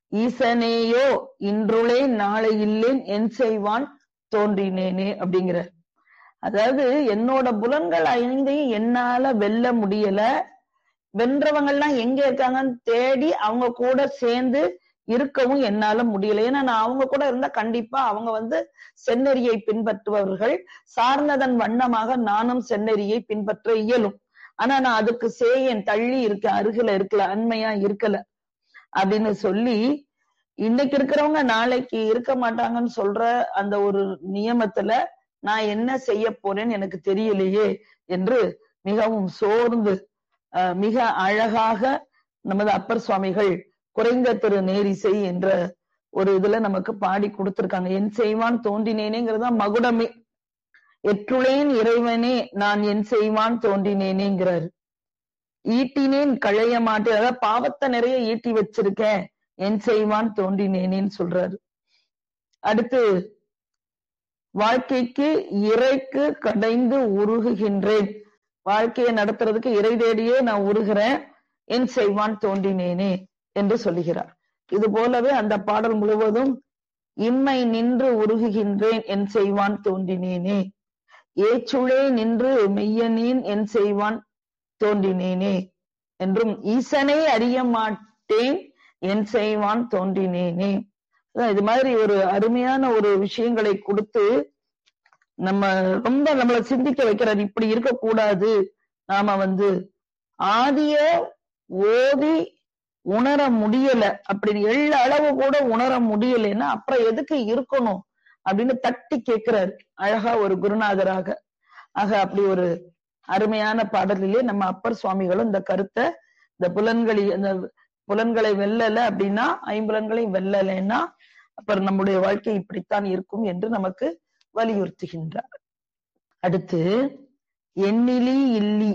Speaker 3: ஈசனேயோ இன்றுளே நாளை இல்லேன் என் செய்வான் தோன்றினேனே அப்படிங்கிறார் அதாவது என்னோட புலன்கள் ஐந்தையும் என்னால வெல்ல முடியல வென்றவங்கெல்லாம் எங்க இருக்காங்கன்னு தேடி அவங்க கூட சேர்ந்து இருக்கவும் என்னால முடியல ஏன்னா நான் அவங்க கூட இருந்தா கண்டிப்பா அவங்க வந்து செந்நெறியை பின்பற்றுபவர்கள் சார்ந்ததன் வண்ணமாக நானும் செந்நெறியை பின்பற்ற இயலும் ஆனா நான் அதுக்கு சேயன் தள்ளி இருக்க அருகில இருக்கல அண்மையா இருக்கல அப்படின்னு சொல்லி இன்னைக்கு இருக்கிறவங்க நாளைக்கு இருக்க மாட்டாங்கன்னு சொல்ற அந்த ஒரு நியமத்துல நான் என்ன செய்ய போறேன்னு எனக்கு தெரியலையே என்று மிகவும் சோர்ந்து அஹ், மிக அழகாக நமது அப்பர் சுவாமிகள் குறைந்த திரு நேரிசை என்ற ஒரு இதுல நமக்கு பாடி கொடுத்திருக்காங்க என் செய்வான் தோன்றினேனேங்கிறது தான் மகுடமே எற்றுளேன் இறைவனே நான் என் செய்வான் தோன்றினேனேங்கிறாரு ஈட்டினேன் களைய மாட்டேன் அதாவது பாவத்தை நிறைய ஈட்டி வச்சிருக்கேன் என் செய்வான் தோன்றினேனேன்னு சொல்றாரு அடுத்து வாழ்க்கைக்கு இறைக்கு கடைந்து உருகுகின்றேன் வாழ்க்கையை நடத்துறதுக்கு இறை தேடியே நான் உருகிறேன் என் செய்வான் தோன்றினேனே என்று சொல்லுகிறார் இது போலவே அந்த பாடல் முழுவதும் இம்மை நின்று உருகுகின்றேன் என் செய்வான் தோன்றினேனே ஏச்சுளே நின்று மெய்யனேன் என் செய்வான் தோன்றினேனே என்றும் ஈசனை அறிய மாட்டேன் என் செய்வான் தோன்றினேனே அதான் இது மாதிரி ஒரு அருமையான ஒரு விஷயங்களை கொடுத்து நம்ம ரொம்ப நம்மளை சிந்திக்க வைக்கிறார் இப்படி இருக்கக்கூடாது நாம வந்து ஆதிய ஓதி உணர முடியல அப்படி எள்ள அளவு கூட உணர முடியலைன்னா அப்புறம் எதுக்கு இருக்கணும் அப்படின்னு தட்டி கேட்கிறாரு அழகா ஒரு குருநாதராக ஆக அப்படி ஒரு அருமையான பாடலிலே நம்ம அப்பர் சுவாமிகளும் இந்த கருத்தை இந்த புலன்களி இந்த புலன்களை வெல்லல அப்படின்னா ஐம்புலன்களையும் வெல்லலைன்னா அப்புறம் நம்முடைய வாழ்க்கை இப்படித்தான் இருக்கும் என்று நமக்கு வலியுறுத்துகின்றார் அடுத்து எண்ணிலி இல்லி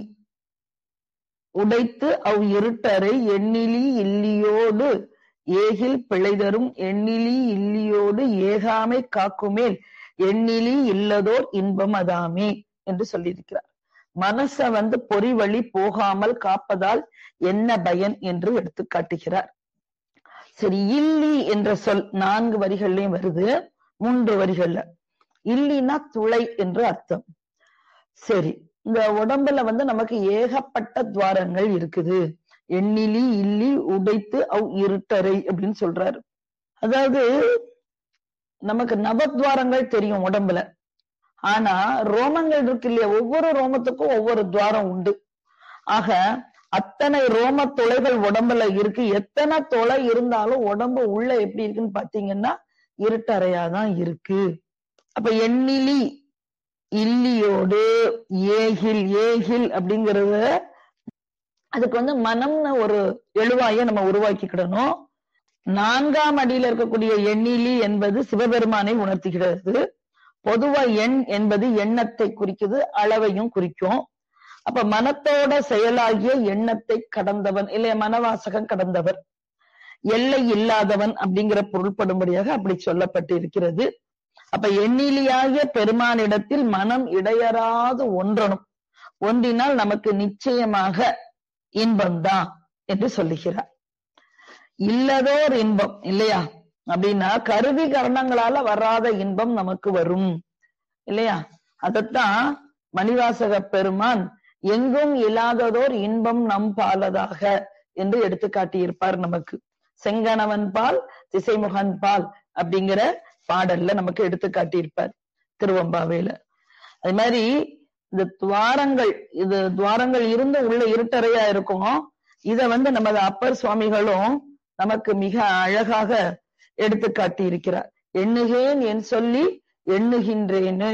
Speaker 3: உடைத்து அவ் இருட்டரை எண்ணிலி இல்லியோடு ஏகில் பிழைதரும் எண்ணிலி இல்லியோடு ஏகாமை காக்குமேல் எண்ணிலி இல்லதோர் இன்பம் அதாமே என்று சொல்லியிருக்கிறார் மனச வந்து பொறி வழி போகாமல் காப்பதால் என்ன பயன் என்று எடுத்து காட்டுகிறார் சரி இல்லி என்ற சொல் நான்கு வரிகள்லயும் வருது மூன்று வரிகள்ல இல்லினா துளை என்று அர்த்தம் சரி இந்த உடம்புல வந்து நமக்கு ஏகப்பட்ட துவாரங்கள் இருக்குது எண்ணிலி இல்லி உடைத்து அவ் இருட்டறை அப்படின்னு சொல்றாரு அதாவது நமக்கு நவத்வாரங்கள் தெரியும் உடம்புல ஆனா ரோமங்கள் இருக்கு இல்லையா ஒவ்வொரு ரோமத்துக்கும் ஒவ்வொரு துவாரம் உண்டு ஆக அத்தனை ரோம துளைகள் உடம்புல இருக்கு எத்தனை தொலை இருந்தாலும் உடம்பு உள்ள எப்படி இருக்குன்னு பாத்தீங்கன்னா இருட்டறையாதான் இருக்கு அப்ப எண்ணிலி இல்லியோடு ஏகில் ஏகில் அப்படிங்கறத அதுக்கு வந்து மனம்னு ஒரு எழுவாய நம்ம உருவாக்கிக்கிடணும் நான்காம் அடியில இருக்கக்கூடிய எண்ணிலி என்பது சிவபெருமானை உணர்த்துகிறது பொதுவா எண் என்பது எண்ணத்தை குறிக்குது அளவையும் குறிக்கும் அப்ப மனத்தோட செயலாகிய எண்ணத்தை கடந்தவன் இல்லையா மனவாசகம் கடந்தவர் எல்லை இல்லாதவன் அப்படிங்கிற பொருள்படும்படியாக அப்படி சொல்லப்பட்டு இருக்கிறது அப்ப எண்ணிலியாகிய பெருமானிடத்தில் மனம் இடையறாது ஒன்றணும் ஒன்றினால் நமக்கு நிச்சயமாக இன்பம்தான் என்று சொல்லுகிறார் இல்லதோர் இன்பம் இல்லையா அப்படின்னா கருவி கரணங்களால வராத இன்பம் நமக்கு வரும் இல்லையா அதத்தான் மணிவாசக பெருமான் எங்கும் இல்லாததோர் இன்பம் நம் பாலதாக என்று எடுத்து காட்டியிருப்பார் நமக்கு செங்கணவன் பால் திசைமுகன் பால் அப்படிங்கிற பாடல்ல நமக்கு எடுத்து காட்டியிருப்பார் திருவம்பாவையில அது மாதிரி இந்த துவாரங்கள் இது துவாரங்கள் இருந்து உள்ள இருட்டறையா இருக்கும் இத வந்து நமது அப்பர் சுவாமிகளும் நமக்கு மிக அழகாக எடுத்து காட்டி இருக்கிறார் எண்ணுகேன் என் சொல்லி எண்ணுகின்றேனே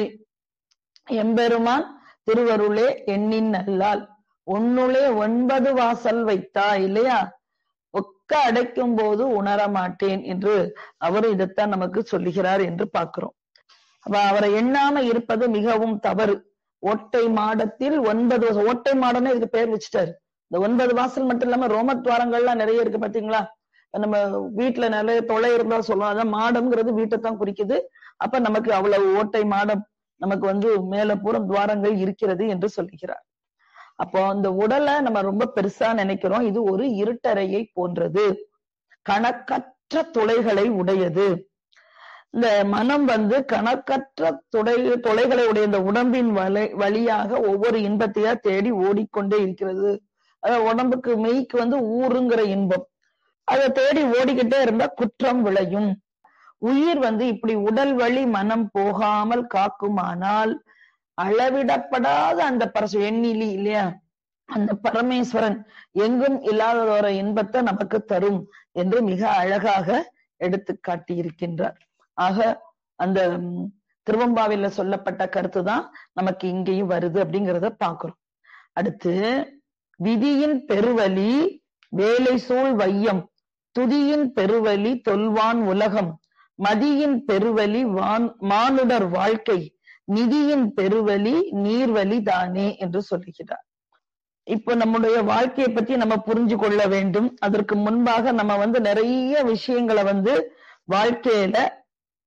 Speaker 3: எம்பெருமான் திருவருளே எண்ணின் நல்லால் ஒன்னுளே ஒன்பது வாசல் வைத்தா இல்லையா ஒக்க அடைக்கும் போது உணர மாட்டேன் என்று அவர் இதைத்தான் நமக்கு சொல்லுகிறார் என்று பார்க்கிறோம் அப்ப அவரை எண்ணாம இருப்பது மிகவும் தவறு ஓட்டை மாடத்தில் ஒன்பது ஓட்டை மாடம்னு இதுக்கு பேர் வச்சுட்டாரு இந்த ஒன்பது வாசல் மட்டும் இல்லாம ரோமத்வாரங்கள்லாம் நிறைய இருக்கு பாத்தீங்களா நம்ம வீட்டுல நிறைய தொலை இருந்தா சொல்லுவோம் அதான் மாடம்ங்கிறது வீட்டைத்தான் குறிக்குது அப்ப நமக்கு அவ்வளவு ஓட்டை மாடம் நமக்கு வந்து மேல பூரம் துவாரங்கள் இருக்கிறது என்று சொல்லுகிறார் அப்போ இந்த உடலை நம்ம ரொம்ப பெருசா நினைக்கிறோம் இது ஒரு இருட்டறையை போன்றது கணக்கற்ற துளைகளை உடையது இந்த மனம் வந்து கணக்கற்ற துளை துளைகளை உடைய இந்த உடம்பின் வலை வழியாக ஒவ்வொரு இன்பத்தையா தேடி ஓடிக்கொண்டே இருக்கிறது அதாவது உடம்புக்கு மெய்க்கு வந்து ஊருங்கிற இன்பம் அதை தேடி ஓடிக்கிட்டே இருந்தா குற்றம் விளையும் உயிர் வந்து இப்படி உடல் வழி மனம் போகாமல் காக்குமானால் அளவிடப்படாத அந்த பரசு எண்ணிலி இல்லையா அந்த பரமேஸ்வரன் எங்கும் இல்லாததோர இன்பத்தை நமக்கு தரும் என்று மிக அழகாக எடுத்து காட்டியிருக்கின்றார் ஆக அந்த திருவம்பாவில சொல்லப்பட்ட கருத்து தான் நமக்கு இங்கேயும் வருது அப்படிங்கிறத பாக்குறோம் அடுத்து விதியின் பெருவலி வேலை சூழ் வையம் துதியின் பெருவலி தொல்வான் உலகம் மதியின் பெருவலி வான் மானுடர் வாழ்க்கை நிதியின் பெருவலி நீர்வழி தானே என்று சொல்லுகிறார் இப்போ நம்முடைய வாழ்க்கையை பத்தி நம்ம புரிஞ்சு கொள்ள வேண்டும் அதற்கு முன்பாக நம்ம வந்து நிறைய விஷயங்களை வந்து வாழ்க்கையில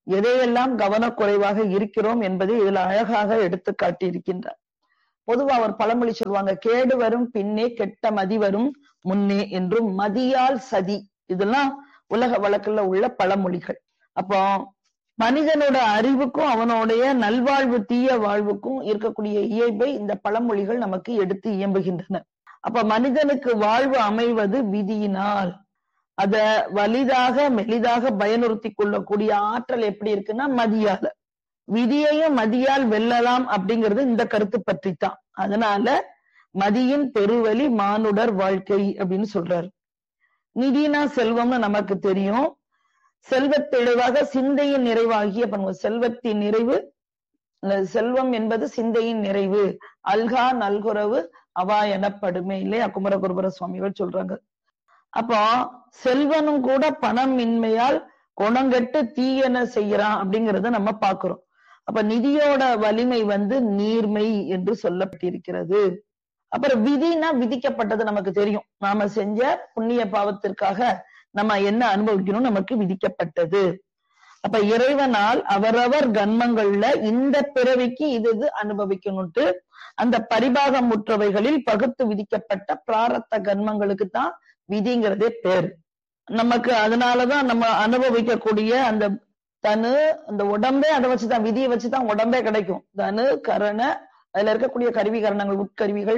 Speaker 3: எதையெல்லாம் கவனக்குறைவாக இருக்கிறோம் என்பதை இதுல அழகாக எடுத்து காட்டியிருக்கின்றார் பொதுவா அவர் பழமொழி சொல்லுவாங்க கேடு வரும் பின்னே கெட்ட மதி வரும் முன்னே என்றும் மதியால் சதி இதெல்லாம் உலக வழக்குல உள்ள பழமொழிகள் அப்போ மனிதனோட அறிவுக்கும் அவனுடைய நல்வாழ்வு தீய வாழ்வுக்கும் இருக்கக்கூடிய இயல்பை இந்த பழமொழிகள் நமக்கு எடுத்து இயம்புகின்றன அப்ப மனிதனுக்கு வாழ்வு அமைவது விதியினால் அத வலிதாக மெலிதாக பயனுறுத்தி கொள்ளக்கூடிய ஆற்றல் எப்படி இருக்குன்னா மதியால விதியையும் மதியால் வெல்லலாம் அப்படிங்கிறது இந்த கருத்து பற்றித்தான் அதனால மதியின் பெருவழி மானுடர் வாழ்க்கை அப்படின்னு சொல்றாரு நிதினா செல்வம்னு நமக்கு தெரியும் செல்வத்தெளிவாக சிந்தையின் நிறைவாகிய பண்ணுவோம் செல்வத்தின் நிறைவு செல்வம் என்பது சிந்தையின் நிறைவு அல்கா நல்குறவு அவா எனப்படுமே இல்லையா குமரகுருபர சுவாமிகள் சொல்றாங்க அப்போ செல்வனும் கூட பணம் இன்மையால் குணங்கெட்டு தீயன செய்யறான் அப்படிங்கறத நம்ம பாக்குறோம் அப்ப நிதியோட வலிமை வந்து நீர்மை என்று சொல்லப்பட்டிருக்கிறது அப்புறம் விதினா விதிக்கப்பட்டது நமக்கு தெரியும் நாம செஞ்ச புண்ணிய பாவத்திற்காக நம்ம என்ன அனுபவிக்கணும் நமக்கு விதிக்கப்பட்டது அப்ப இறைவனால் அவரவர் கன்மங்கள்ல இந்த பிறவிக்கு இது இது அனுபவிக்கணும்ட்டு அந்த பரிபாகம் முற்றவைகளில் பகுத்து விதிக்கப்பட்ட பிராரத்த கன்மங்களுக்கு தான் விதிங்கிறதே பேரு நமக்கு அதனாலதான் நம்ம அனுபவிக்கக்கூடிய அந்த தனு அந்த உடம்பே அதை வச்சுதான் விதியை வச்சுதான் உடம்பே கிடைக்கும் தனு கரண அதுல இருக்கக்கூடிய கருவி கரணங்கள் உட்கருவிகள்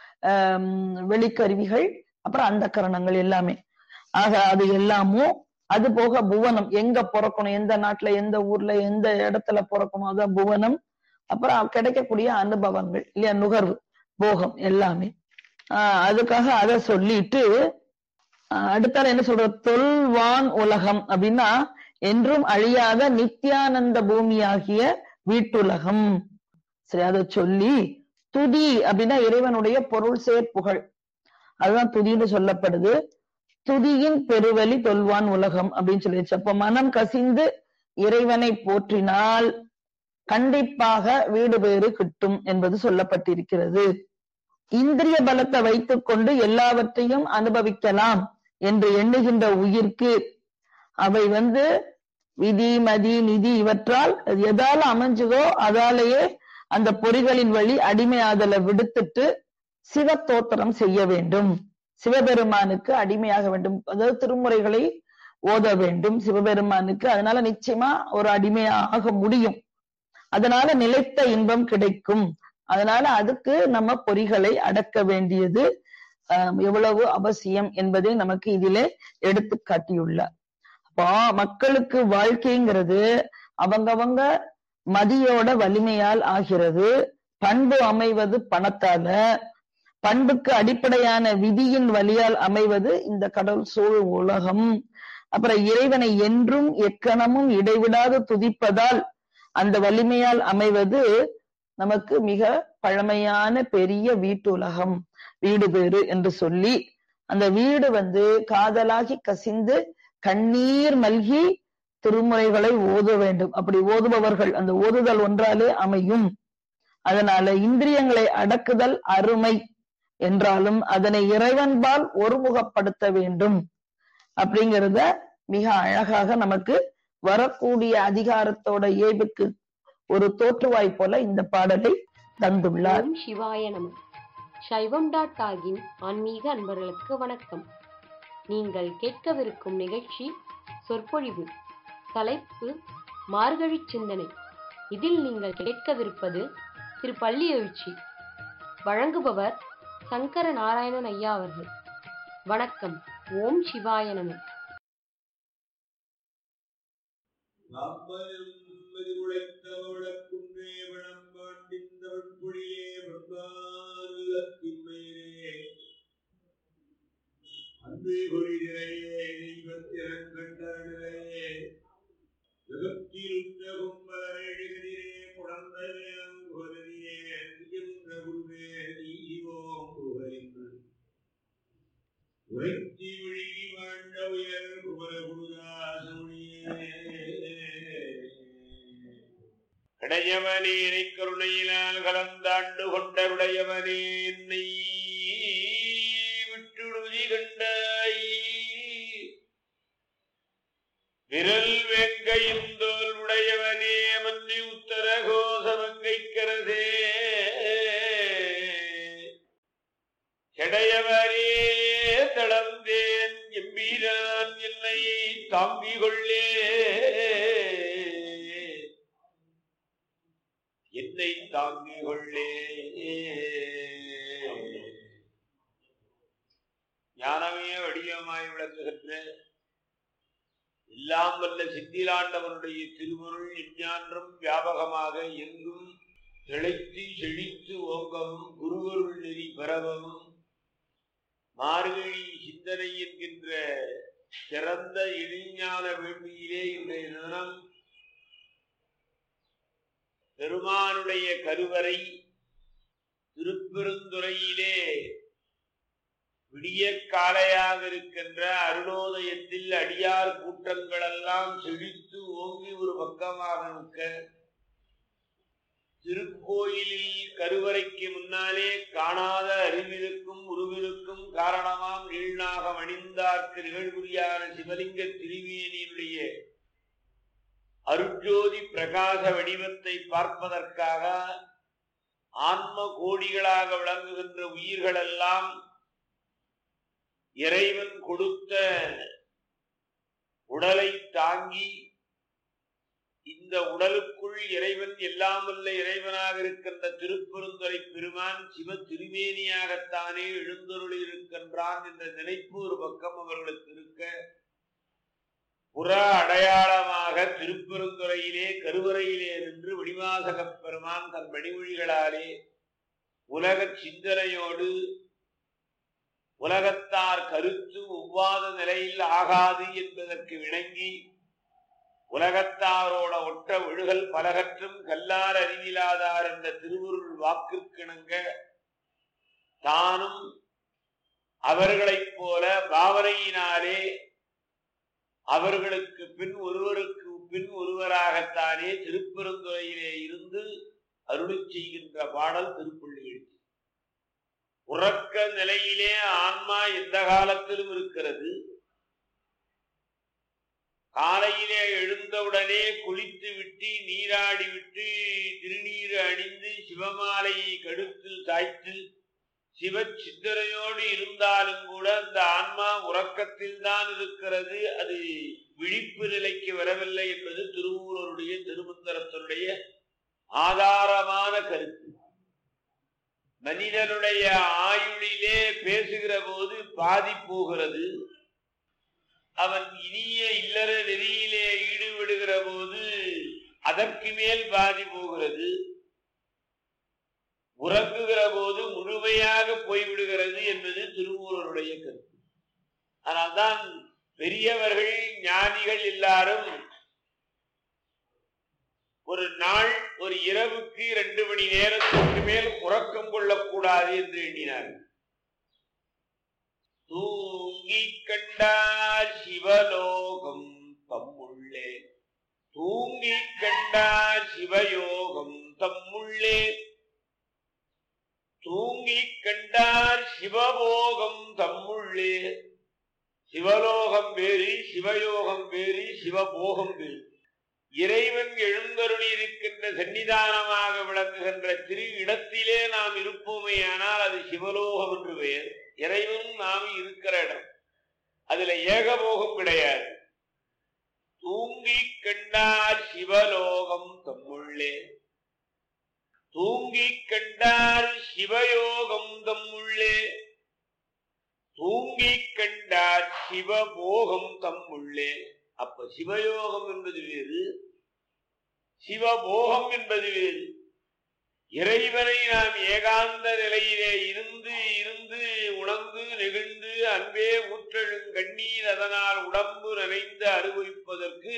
Speaker 3: ஆஹ் வெளிக்கருவிகள் அப்புறம் அந்த கரணங்கள் எல்லாமே ஆக அது எல்லாமும் அது போக புவனம் எங்க பிறக்கணும் எந்த நாட்டுல எந்த ஊர்ல எந்த இடத்துல பிறக்கணும் அதான் புவனம் அப்புறம் கிடைக்கக்கூடிய அனுபவங்கள் இல்லையா நுகர்வு போகம் எல்லாமே ஆஹ் அதுக்காக அதை சொல்லிட்டு அடுத்தால என்ன சொல்ற தொல்வான் உலகம் அப்படின்னா என்றும் அழியாத நித்யானந்த பூமியாகிய வீட்டுலகம் சரி அதை சொல்லி துதி அப்படின்னா இறைவனுடைய பொருள் சேர் புகழ் அதுதான் துதின்னு சொல்லப்படுது துதியின் பெருவழி தொல்வான் உலகம் அப்படின்னு சொல்லிடுச்சு அப்ப மனம் கசிந்து இறைவனை போற்றினால் கண்டிப்பாக வீடு பேறு கிட்டும் என்பது சொல்லப்பட்டிருக்கிறது இந்திரிய பலத்தை வைத்துக் கொண்டு எல்லாவற்றையும் அனுபவிக்கலாம் என்று எண்ணுகின்ற உயிர்க்கு அவை வந்து விதி மதி நிதி இவற்றால் எதால அமைஞ்சதோ அதாலேயே அந்த பொறிகளின் வழி அடிமையாதலை விடுத்துட்டு சிவத்தோத்திரம் செய்ய வேண்டும் சிவபெருமானுக்கு அடிமையாக வேண்டும் அதாவது திருமுறைகளை ஓத வேண்டும் சிவபெருமானுக்கு அதனால நிச்சயமா ஒரு அடிமையா ஆக முடியும் அதனால நிலைத்த இன்பம் கிடைக்கும் அதனால அதுக்கு நம்ம பொறிகளை அடக்க வேண்டியது எவ்வளவு அவசியம் என்பதை நமக்கு இதிலே எடுத்து காட்டியுள்ளார் அப்போ மக்களுக்கு வாழ்க்கைங்கிறது அவங்கவங்க மதியோட வலிமையால் ஆகிறது பண்பு அமைவது பணத்தால பண்புக்கு அடிப்படையான விதியின் வழியால் அமைவது இந்த கடல் சூழ் உலகம் அப்புறம் இறைவனை என்றும் எக்கணமும் இடைவிடாது துதிப்பதால் அந்த வலிமையால் அமைவது நமக்கு மிக பழமையான பெரிய வீட்டுலகம் வீடு பேரு என்று சொல்லி அந்த வீடு வந்து காதலாகி கசிந்து கண்ணீர் மல்கி திருமுறைகளை ஓத வேண்டும் அப்படி ஓதுபவர்கள் அந்த ஓதுதல் ஒன்றாலே அமையும் அதனால இந்திரியங்களை அடக்குதல் அருமை என்றாலும் அதனை இறைவன்பால் ஒருமுகப்படுத்த வேண்டும் அப்படிங்கிறத மிக அழகாக நமக்கு வரக்கூடிய அதிகாரத்தோட இயல்புக்கு ஒரு தோற்றுவாய் போல இந்த பாடலை தந்துள்ளார்
Speaker 4: ஓம் சிவாய நம சைவம் டாட் டாகின் ஆன்மீக அன்பர்களுக்கு வணக்கம் நீங்கள் கேட்கவிருக்கும் நிகழ்ச்சி சொற்பொழிவு தலைப்பு மார்கழி சிந்தனை இதில் நீங்கள் கேட்கவிருப்பது திரு பள்ளி எழுச்சி வழங்குபவர் சங்கர நாராயணன் ஐயா அவர்கள் வணக்கம் ஓம் சிவாய நம
Speaker 5: வாப்பெரும்பதி உழைத்தவழக்குன்றே வளம்பாண்டிந்தவள் பொழியே வம்பாருலத்தின்மையிலே அன்பு கொழிதிரையே தெய்வத்திறங்கண்டே ஜகத்திலுற்ற கும்பலரேழிகதிரே குழந்தையே என்ற குருவே நீவோம் புகழின்று உரைத்தி விழுகி வாழ்ந்த உயர் குமரகுருதாசமுனியே இடையவனே கருணையினால் கலந்தாண்டு கொண்டருடையவனே என்னை விட்டுடுதி கண்டாய் விரல் வெங்கையின் தோல் உடைய செடையவரே தளர்ந்தேன் எம்பீரான் என்னை தாங்கிக் கொள்ளே என்னை தாங்கிக் கொள்ளே ஞானமே வடிவமாய் விளங்குகின்ற எல்லாம் வல்ல சித்திலாண்டவனுடைய திருவருள் எஞ்ஞான்றும் வியாபகமாக எங்கும் திளைத்து செழித்து ஓங்கவும் குருவருள் நெறி பரவவும் மார்கழி சிந்தனை என்கின்ற சிறந்த இழிஞான வேள்வியிலே இன்றைய தினம் பெருமானுடைய கருவறை திருப்பெருந்துறையிலே விடிய காலையாக இருக்கின்ற அருணோதயத்தில் அடியார் கூட்டங்கள் எல்லாம் செழித்து ஓங்கி ஒரு பக்கமாக நிற்க திருக்கோயிலில் கருவறைக்கு முன்னாலே காணாத அறிவிலுக்கும் உருவிலுக்கும் காரணமாம் நீள்நாகம் அணிந்தார்க்கு நிகழ்வுரியான சிவலிங்க திருவேணியினுடைய அருட்ஜோதி பிரகாச வடிவத்தை பார்ப்பதற்காக ஆன்ம கோடிகளாக விளங்குகின்ற உயிர்களெல்லாம் இறைவன் கொடுத்த உடலை தாங்கி இந்த உடலுக்குள் இறைவன் எல்லாம் வல்ல இறைவனாக இருக்கின்ற திருப்பெருந்துறை பெருமான் சிவ திருமேனியாகத்தானே எழுந்தருளி இருக்கின்றான் என்ற நினைப்பு ஒரு பக்கம் அவர்களுக்கு இருக்க புற அடையாளமாக திருப்பெருந்துறையிலே கருவறையிலே நின்று வடிவாசகப் பெருமான் தன் வடிமொழிகளாலே உலக சிந்தனையோடு உலகத்தார் கருத்து ஒவ்வாத நிலையில் ஆகாது என்பதற்கு விளங்கி உலகத்தாரோட ஒற்ற விழுகல் பலகற்றும் கல்லார் அறிவிலாதார் என்ற திருவுருள் வாக்கிற்கிணங்க தானும் அவர்களைப் போல பாவனையினாலே அவர்களுக்கு பின் ஒருவருக்கு பின் ஒருவராகத்தானே திருப்பெருந்துறையிலே இருந்து அருளி செய்கின்ற பாடல் திருப்பள்ளி எழுச்சி உறக்க நிலையிலே ஆன்மா எந்த காலத்திலும் இருக்கிறது காலையிலே எழுந்தவுடனே குளித்து விட்டு நீராடி விட்டு திருநீர் அணிந்து சிவமாலையை கடுத்தில் சாய்த்து சிவ சிந்தனையோடு இருந்தாலும் கூட அந்த ஆன்மா உறக்கத்தில் தான் இருக்கிறது அது விழிப்பு நிலைக்கு வரவில்லை என்பது திருவூரருடைய திருமந்திரத்தினுடைய ஆதாரமான கருத்து மனிதனுடைய ஆயுளிலே பேசுகிற போது பாதி போகிறது அவன் இனிய இல்லற நெறியிலே ஈடுபடுகிற போது அதற்கு மேல் பாதி போகிறது உறங்குகிற போது முழுமையாக போய்விடுகிறது என்பது திருவூரருடைய கருத்து அதனால்தான் பெரியவர்கள் ஞானிகள் எல்லாரும் ஒரு நாள் ஒரு இரவுக்கு இரண்டு மணி நேரத்திற்கு மேல் உறக்கம் கொள்ளக்கூடாது என்று எண்ணினார்கள் தூங்கி கண்டார் சிவலோகம் தம்முள்ளே தூங்கி கண்டார் சிவயோகம் தம்முள்ளே தூங்கி கண்டார் சிவபோகம் தம்முள்ளே சிவலோகம் வேறு சிவயோகம் வேறு சிவபோகம் வேறு இறைவன் எழுந்தருளி இருக்கின்ற சன்னிதானமாக விளங்குகின்ற திரு இடத்திலே நாம் இருப்போமேயானால் அது சிவலோகம் என்று பெயர் இறைவன் நாம் இருக்கிற இடம் அதுல ஏகபோகம் கிடையாது தூங்கி கண்டார் சிவலோகம் தம்முள்ளே தூங்கி கண்டார் சிவயோகம் தம்முள்ளே தூங்கி கண்டார் சிவபோகம் தம்முள்ளே அப்ப சிவயோகம் என்பது வேறு சிவபோகம் என்பது வேறு இறைவனை நாம் ஏகாந்த நிலையிலே இருந்து இருந்து உணர்ந்து நெகிழ்ந்து அன்பே ஊற்றெழும் கண்ணீர் அதனால் உடம்பு நனைந்து அனுபவிப்பதற்கு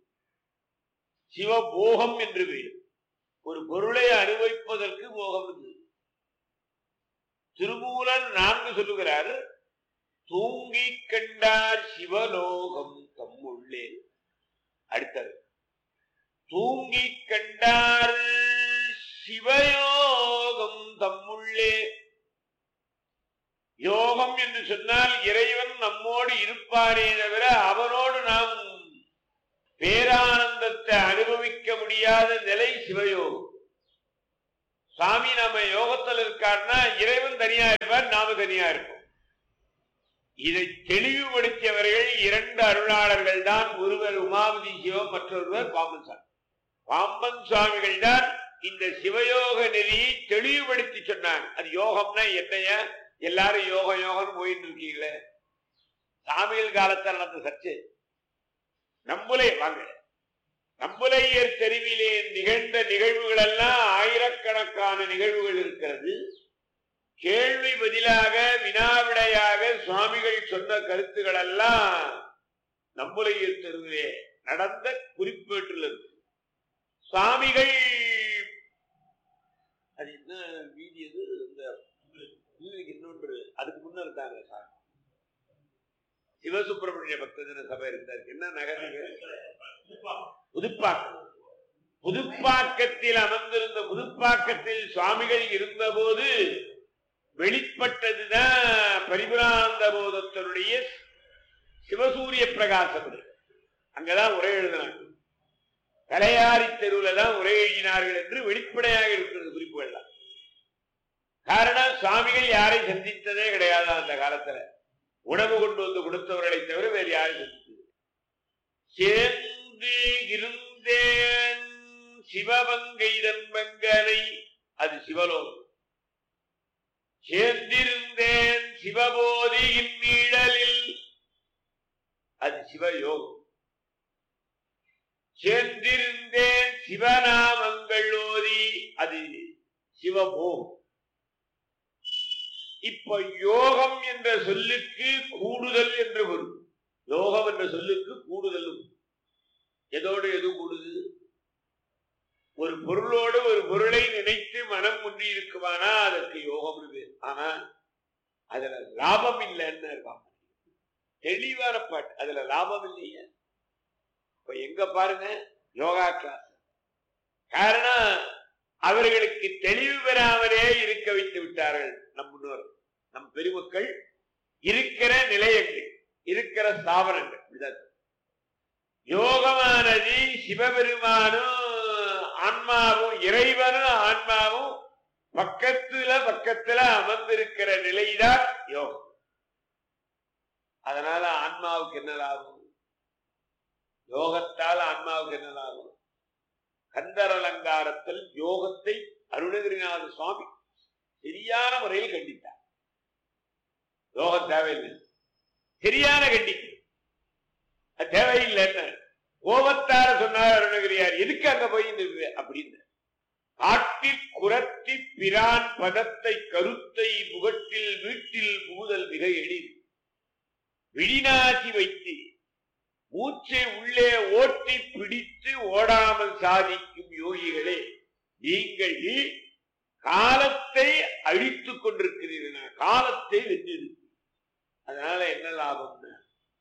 Speaker 5: சிவபோகம் என்று பெயர் ஒரு பொருளை அனுபவிப்பதற்கு போகம் இது திருமூலன் நான்கு சொல்லுகிறார் தூங்கி கண்டார் சிவலோகம் தம்முள்ளே அடுத்தது தூங்கி கண்டார் சிவயோகம் தம்முள்ளே யோகம் என்று சொன்னால் இறைவன் நம்மோடு இருப்பானே தவிர அவனோடு நாம் பேரானந்தத்தை அனுபவிக்க முடியாத நிலை சிவயோகம் சாமி நம்ம யோகத்தில் இருக்காருன்னா இறைவன் தனியா இருப்பார் நாம தனியா இருப்போம் இதை தெளிவுபடுத்தியவர்கள் இரண்டு அருளாளர்கள் தான் ஒருவர் உமாவதி சிவம் மற்றொருவர் பாம்பன் சாமி பாம்பன் சுவாமிகள் தான் இந்த சிவயோக நெறியை தெளிவுபடுத்தி சொன்னாங்க அது யோகம்னா என்னைய எல்லாரும் யோகம் யோகம் போயிட்டு இருக்கீங்களே சாமிகள் காலத்தில் நடந்த சர்ச்சை நம்புலை வாங்க நம்புலையர் தெருவிலே நிகழ்ந்த நிகழ்வுகள் எல்லாம் ஆயிரக்கணக்கான நிகழ்வுகள் இருக்கிறது கேள்வி பதிலாக வினாவிடையாக சுவாமிகள் சொன்ன கருத்துக்கள் எல்லாம் நம்புலையர் தெருவிலே நடந்த குறிப்பேட்டில் இருக்கு சுவாமிகள் அது என்ன வீதி அது இந்த இன்னைக்கு இன்னொன்று அதுக்கு முன்ன இருந்தாங்க சாமி சிவசுப்பிரமணிய பக்தஜன சபை இருந்தார் என்ன நகர் புதுப்பாக்கம் புதுப்பாக்கத்தில் அமர்ந்திருந்த புதுப்பாக்கத்தில் சுவாமிகள் இருந்தபோது வெளிப்பட்டதுதான் பரிபுராந்த போதத்தினுடைய சிவசூரிய பிரகாசம் இது. அங்கதான் உரை எழுதினாங்க கலையாரி தெருவுல தான் உரை எழுதினார்கள் என்று வெளிப்படையாக இருக்கிறது குறிப்புகள்லாம் காரணம் சுவாமிகள் யாரை சந்தித்ததே கிடையாது அந்த காலத்துல உணவு கொண்டு வந்து கொடுத்தவர்களை தவிர வேறு யாரும் சந்தித்தது சேர்ந்து இருந்தேன் சிவபங்கை தன்பங்கனை அது சிவலோகம் சேர்ந்திருந்தேன் சிவபோதியின் நீழலில் அது சிவயோகம் சேர்ந்திருந்தேன் சிவநாமங்கள் ஓதி அது சிவபோகம் இப்ப யோகம் என்ற சொல்லுக்கு கூடுதல் என்று வரும் யோகம் என்ற சொல்லுக்கு கூடுதலும் எதோடு எது கூடுது ஒரு பொருளோடு ஒரு பொருளை நினைத்து மனம் ஒன்றி இருக்குமானா அதற்கு யோகம் பேர் ஆனா அதுல லாபம் இல்லைன்னு இருப்பாங்க தெளிவான பாட்டு அதுல லாபம் இல்லையே இப்ப எங்க பாருங்க யோகா கிளாஸ் காரணம் அவர்களுக்கு தெளிவு பெறாமலே இருக்க வைத்து விட்டார்கள் நம் முன்னோர் நம் பெருமக்கள் இருக்கிற நிலையங்கள் இருக்கிற ஸ்தாபனங்கள் இதுதான். யோகமானது சிவபெருமானும் ஆன்மாவும் இறைவனும் ஆன்மாவும் பக்கத்துல பக்கத்துல அமர்ந்திருக்கிற நிலைதான் யோகம் அதனால ஆன்மாவுக்கு என்ன லாபம் யோகத்தால் ஆன்மாவுக்கு என்ன லாபம் கந்தர் அலங்காரத்தில் யோகத்தை அருணகிரிநாத சுவாமி சரியான முறையில் கண்டித்தார் யோகம் தேவையில்லை சரியான கண்டிப்பு அது தேவையில்லைன்னு கோபத்தார சொன்னார் அருணகிரியார் எதுக்கு அங்க போய் நிறுவு அப்படின்னு காட்டி குரத்தி பிரான் பதத்தை கருத்தை முகட்டில் வீட்டில் புகுதல் மிக எளிது விழிநாசி வைத்து மூச்சை உள்ளே ஓட்டி பிடித்து ஓடாமல் சாதிக்கும் யோகிகளே நீங்கள் காலத்தை அழித்துக் கொண்டிருக்கிறீர்கள் காலத்தை வென்றிருக்கு அதனால என்ன லாபம்னு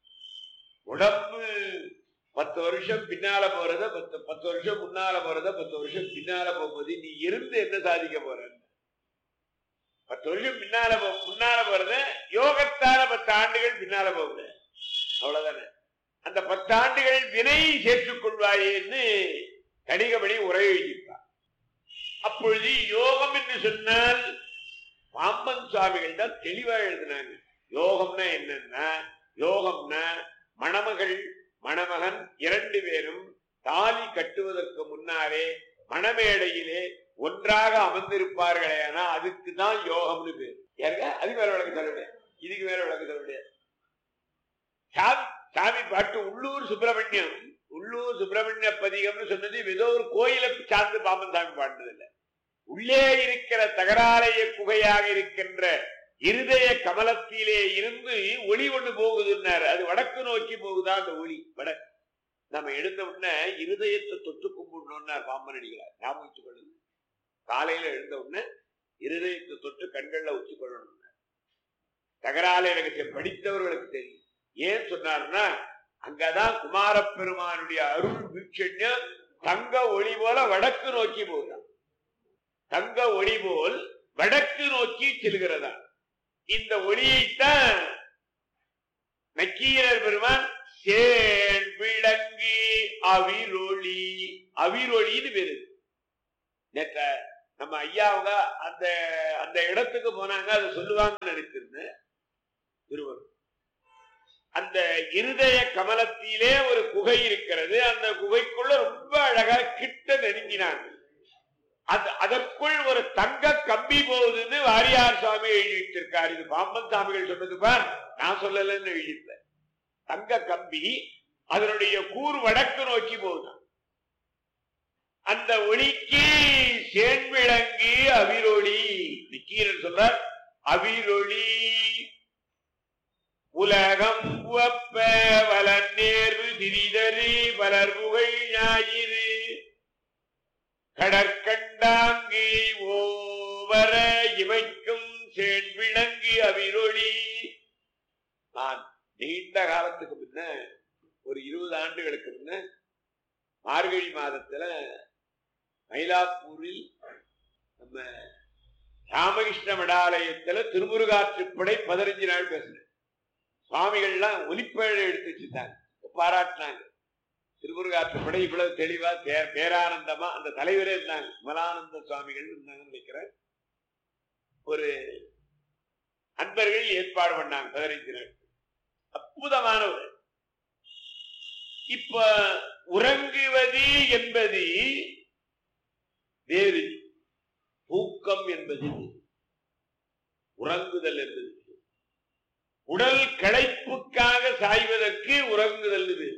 Speaker 5: உடம்பு பத்து வருஷம் பின்னால போறத பத்து பத்து வருஷம் முன்னால போறத பத்து வருஷம் பின்னால போகும்போது நீ இருந்து என்ன சாதிக்க போற பத்து வருஷம் பின்னால போ முன்னால போறத யோகத்தால பத்து ஆண்டுகள் பின்னால போகுது அவ்வளவுதானே அந்த பத்தாண்டுகள் வினை சேர்த்துக் கொள்வாயேன்னு கணிகபடி உரை எழுதியிருப்பார் அப்பொழுது யோகம் என்று சொன்னால் பாம்பன் சுவாமிகள் தான் தெளிவா எழுதினாங்க யோகம்னா என்னன்னா யோகம்னா மணமகள் மணமகன் இரண்டு பேரும் தாலி கட்டுவதற்கு முன்னாலே மணமேடையிலே ஒன்றாக அமர்ந்திருப்பார்களே ஆனா அதுக்கு தான் யோகம்னு பேர் ஏங்க அதுக்கு வேற விளக்கு தர முடியாது இதுக்கு வேற விளக்கு தர முடியாது சாமி சாமி பாட்டு உள்ளூர் சுப்பிரமணியம் உள்ளூர் சுப்பிரமணிய பதிகம்னு சொன்னது ஏதோ ஒரு கோயிலை சார்ந்து பாம்பன் சாமி பாடினது இல்ல உள்ளே இருக்கிற தகராலய குகையாக இருக்கின்ற இருதய கமலத்திலே இருந்து ஒளி ஒண்ணு போகுதுன்னாரு அது வடக்கு நோக்கி போகுதா அந்த ஒளி வடக்கு நம்ம எழுந்த உடனே இருதயத்தை தொட்டு கும்பிடணும்னார் பாம்பன் அடிகளார் ஞாபகம் வச்சுக் கொள்ளுங்க காலையில எழுந்த உடனே இருதயத்தை தொட்டு கண்கள்ல வச்சு கொள்ளணும் தகராலய ரகசியம் படித்தவர்களுக்கு தெரியும் ஏன் சொன்னார்னா அங்கதான் குமார பெருமானுடைய அருள் வீட்சண்யம் தங்க ஒளி போல வடக்கு நோக்கி போகுதான் தங்க ஒளி போல் வடக்கு நோக்கி செல்கிறதா இந்த ஒளியைத்தான் நக்கீரர் பெருமான் சேன் விளங்கி அவிரொளி அவிரொளின்னு பேரு நேற்ற நம்ம ஐயா அவங்க அந்த அந்த இடத்துக்கு போனாங்க அதை சொல்லுவாங்கன்னு நினைச்சிருந்தேன் திருவள்ளுவர் அந்த இருதய கமலத்திலே ஒரு குகை இருக்கிறது அந்த குகைக்குள்ள ரொம்ப அழகா கிட்ட நெருங்கினாங்க அது அதற்குள் ஒரு தங்க கம்பி போகுதுன்னு வாரியார் சுவாமி எழுதி வச்சிருக்காரு இது பாம்பன் சாமிகள் சொன்னது பார் நான் சொல்லலன்னு எழுதியிருந்தேன் தங்க கம்பி அதனுடைய கூர் வடக்கு நோக்கி போகுது அந்த ஒளிக்கு சேன்விளங்கி அவிரொளி நிக்கீரன் சொல்றார் அவிரொளி உலகம் உவப்ப வலன் நேர்வு திரிதறி பலர் புகழ் ஞாயிறு கடற்கண்டாங்கி ஓவர இமைக்கும் சேன்விளங்கி அவிரொளி நான் நீண்ட காலத்துக்கு முன்ன ஒரு இருபது ஆண்டுகளுக்கு முன்ன மார்கழி மாதத்துல மயிலாப்பூரில் நம்ம ராமகிருஷ்ண மடாலயத்துல திருமுருகாற்றுப்படை பதினஞ்சு நாள் பேசினேன் சுவாமிகள்லாம் ஒலிப்பேழை எடுத்து வச்சுட்டாங்க பாராட்டினாங்க திருமுருகாற்றுப்படை இவ்வளவு தெளிவா பே- பேரானந்தமா அந்த தலைவரே இருந்தாங்க மலானந்த சுவாமிகள் இருந்தாங்கன்னு நினைக்கிறேன் ஒரு அன்பர்கள் ஏற்பாடு பண்ணாங்க பதினைஞ்சு நாள் அற்புதமான ஒரு இப்ப உறங்குவது என்பது வேறு தூக்கம் என்பது வேறு. உறங்குதல் என்பது வேறு. உடல் களைப்புக்காக சாய்வதற்கு உறங்குதல் வேறு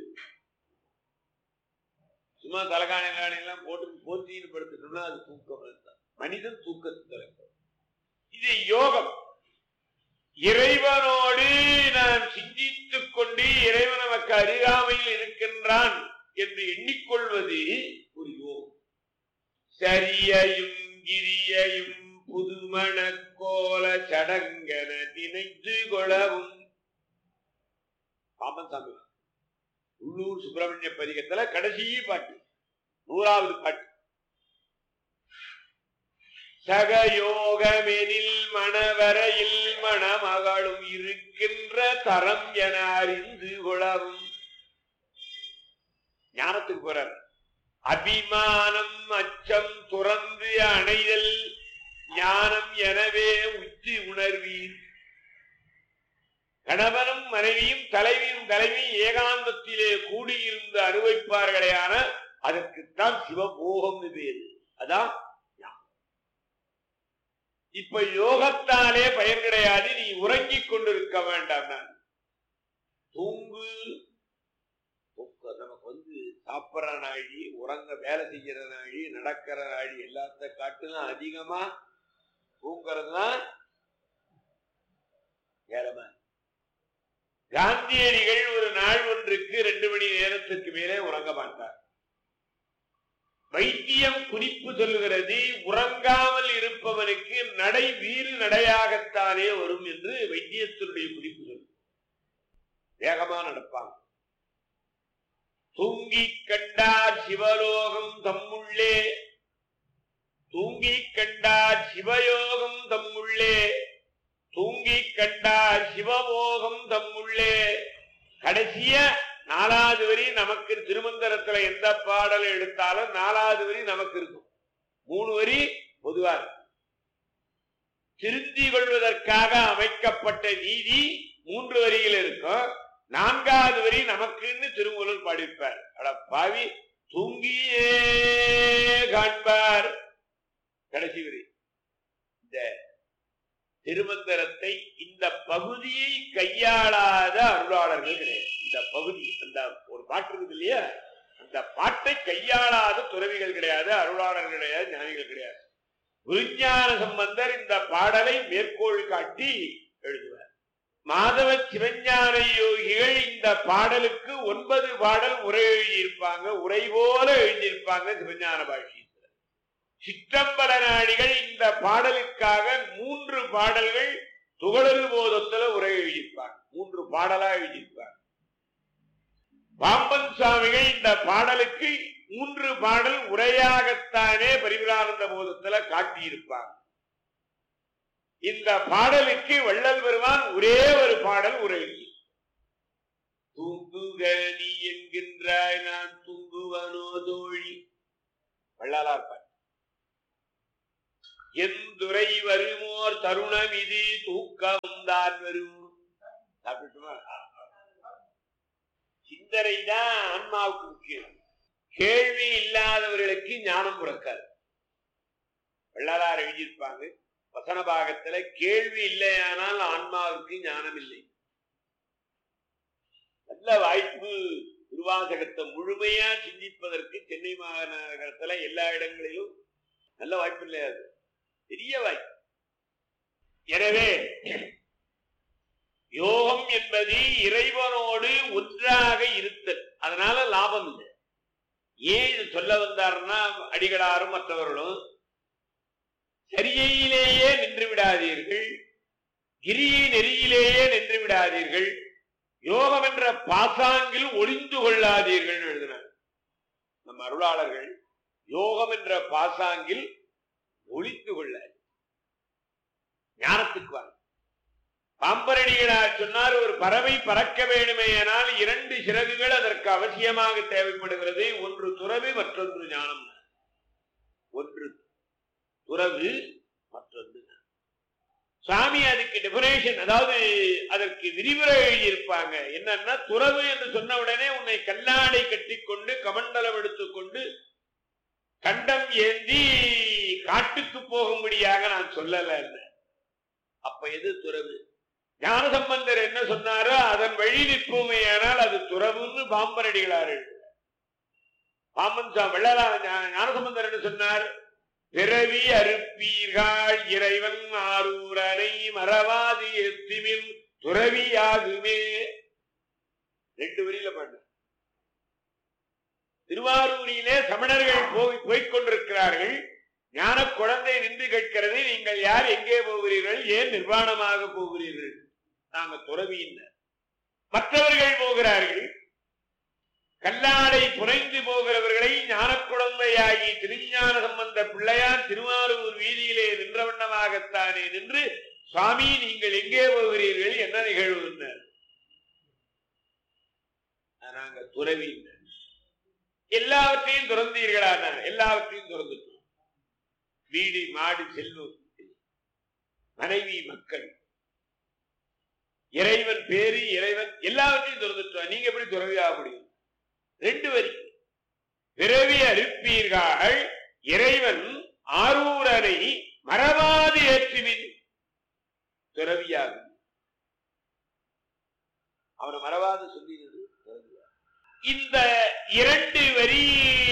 Speaker 5: சும்மா தலகாணி காணி எல்லாம் போட்டு போத்தின்னு படுத்துட்டோம்னா அது தூக்கம் தான் மனிதன் தூக்கத்துக்கு தலைப்பு இது யோகம் இறைவனோடு நாம் சிந்தித்துக் கொண்டு இறைவன் நமக்கு அருகாமையில் இருக்கின்றான் என்று எண்ணிக்கொள்வது ஒரு யோகம் சரியையும் கிரியையும் புதுமண கோல சடங்கன நினைத்து கொளவும் பாம்பன்சாமி உள்ளூர் சுப்பிரமணிய பதிகத்துல கடைசி பாட்டு நூறாவது பாட்டு சகயோகமெனில் மணவரையில் மணமகளும் இருக்கின்ற தரம் என அறிந்து கொளவும் ஞானத்துக்கு போறார் அபிமானம் அச்சம் துறந்து அணைதல் ஞானம் எனவே உச்சி உணர்வீர் கணவனும் மனைவியும் தலைவியும் தலைவியும் ஏகாந்தத்திலே கூடியிருந்து அனுபவிப்பார்களேயான அதற்குத்தான் சிவபோகம் பேரு அதான் ஞானம். இப்ப யோகத்தாலே பயன் கிடையாது நீ உறங்கிக் கொண்டிருக்க வேண்டாம் நான் தூங்கு தூக்க நமக்கு வந்து சாப்பிட்ற நாழி உறங்க வேலை செய்கிற நாழி நடக்கிற நாழி எல்லாத்த காட்டிலும் அதிகமா தூங்குறது தான் ஏழமா காந்தியடிகள் ஒரு நாள் ஒன்றுக்கு ரெண்டு மணி நேரத்துக்கு மேலே உறங்க மாட்டார் வைத்தியம் குறிப்பு சொல்லுகிறது உறங்காமல் இருப்பவனுக்கு நடை வீறு நடையாகத்தானே வரும் என்று வைத்தியத்தினுடைய குறிப்பு சொல்லு வேகமா நடப்பாங்க தூங்கி கண்டார் சிவலோகம் தம்முள்ளே தூங்கி கண்டார் சிவயோகம் தம்முள்ளே தூங்கி கண்டார் சிவபோகம் தம்முள்ளே கடைசிய நாலாவது வரி நமக்கு திருமந்திரத்துல எந்த பாடல் எடுத்தாலும் நாலாவது வரி நமக்கு இருக்கும் மூணு வரி பொதுவா இருக்கும் திருந்தி கொள்வதற்காக அமைக்கப்பட்ட நீதி மூன்று வரியில் இருக்கும் நான்காவது வரி நமக்குன்னு திருமூலர் பாடியிருப்பார் அட பாவி தூங்கியே காண்பார் கடைசி வரி இந்த திருமந்திரத்தை இந்த பகுதியை கையாளாத அருளாளர்கள் கிடையாது இந்த பகுதி அந்த ஒரு பாட்டு இருக்குது இல்லையா அந்த பாட்டை கையாளாத துறவிகள் கிடையாது அருளாளர்கள் கிடையாது ஞானிகள் கிடையாது குருஞான சம்பந்தர் இந்த பாடலை மேற்கோள் காட்டி எழுதுவார் மாதவ சிவஞான யோகிகள் இந்த பாடலுக்கு ஒன்பது பாடல் உரை எழுதியிருப்பாங்க உரை போல எழுதியிருப்பாங்க சிவஞான பாஷியத்தில் சிற்றம்பல நாடிகள் இந்த பாடலுக்காக மூன்று பாடல்கள் துகளறு போதத்துல உரை எழுதியிருப்பாங்க மூன்று பாடலா எழுதியிருப்பாங்க பாம்பன் சுவாமிகள் இந்த பாடலுக்கு மூன்று பாடல் உரையாகத்தானே பரிவிரானந்த போதத்துல காட்டியிருப்பாங்க இந்த பாடலுக்கு வள்ளல் பெருமான் ஒரே ஒரு பாடல் உரை தூங்குக நீ என்கின்றாய் நான் தூங்குவனோ தோழி வள்ளலார் பாட்டு எந்துரை வருமோர் தருணம் இது தூக்கம் தான் வரும் சாப்பிட்டுமா சிந்தனை தான் ஆன்மாவுக்கு முக்கியம் கேள்வி இல்லாதவர்களுக்கு ஞானம் பிறக்காது வள்ளலார் எழுதியிருப்பாங்க வசன பாகத்துல கேள்வி இல்லையானால் ஆன்மாவுக்கு ஞானம் இல்லை நல்ல வாய்ப்பு திருவாசகத்தை முழுமையா சிந்திப்பதற்கு சென்னை மாநகரத்துல எல்லா இடங்களிலும் நல்ல வாய்ப்பு இல்லையா அது பெரிய வாய்ப்பு எனவே யோகம் என்பது இறைவனோடு ஒன்றாக இருத்தல் அதனால லாபம் இல்லை ஏன் இது சொல்ல வந்தாருன்னா அடிகளாரும் மற்றவர்களும் சரியிலேயே நின்று விடாதீர்கள் கிரியை நெறியிலேயே நின்று விடாதீர்கள் யோகம் என்ற பாசாங்கில் ஒளிந்து கொள்ளாதீர்கள் எழுதினார் நம் அருளாளர்கள் யோகம் என்ற பாசாங்கில் ஒளிந்து கொள்ள ஞானத்துக்கு வாங்க பாம்பரடிகளார் சொன்னார் ஒரு பறவை பறக்க வேண்டுமேயானால் இரண்டு சிறகுகள் அதற்கு அவசியமாக தேவைப்படுகிறது ஒன்று துறவு மற்றொன்று ஞானம் ஒன்று துறவு மற்றொன்று ஞானம். சுவாமி அதுக்கு டெபரேஷன் அதாவது அதற்கு விரிவுரை எழுதியிருப்பாங்க என்னன்னா துறவு என்று சொன்ன உடனே உன்னை கல்லாடை கட்டிக்கொண்டு கமண்டலம் எடுத்துக்கொண்டு கண்டம் ஏந்தி காட்டுக்கு போகும்படியாக நான் சொல்லல என்ன அப்ப எது துறவு ஞானசம்பந்தர் என்ன சொன்னாரோ அதன் வழி நிற்போமேயானால் அது துறவுன்னு பாம்பரடிகளார் எழுதுகிறார். பாம்பன் சா வெள்ளலா ஞா- ஞானசம்பந்தர் என்ன சொன்னார் பிறவி அறுப்பீர்கள் இறைவன் ஆரூரனை மறவாது எத்திமின் துறவியாகுமே ரெண்டு வரியில பண்ண திருவாரூரிலே சமணர்கள் போய் போய்க் கொண்டிருக்கிறார்கள் ஞான குழந்தை நின்று கேட்கிறது நீங்கள் யார் எங்கே போகிறீர்கள் ஏன் நிர்வாணமாக போகிறீர்கள் நாங்க துறவியினர் மற்றவர்கள் போகிறார்கள் கல்லாடை புனைந்து போகிறவர்களை ஞான குழந்தையாகி திருஞான சம்பந்த பிள்ளையார் திருவாரூர் வீதியிலே நின்ற வண்ணமாகத்தானே நின்று சுவாமி நீங்கள் எங்கே போகிறீர்கள் என்ன நிகழ்வு நாங்க துறவியினர் எல்லாவற்றையும் துறந்தீர்களான எல்லாவற்றையும் துறந்துட்டோம் வீடு மாடு செல்வம் மனைவி மக்கள் இறைவன் பேரு இறைவன் எல்லாவற்றையும் துறந்துட்டோம் நீங்க எப்படி துறவியாக முடியும் ரெண்டு வரி பிறவி அறுப்பீர்கள் இறைவன் ஆரூரனை மறவாது ஏற்றுவின் துறவியாகும் அவனை மறவாது சொல்லியது துறவியாகும். இந்த இரண்டு வரி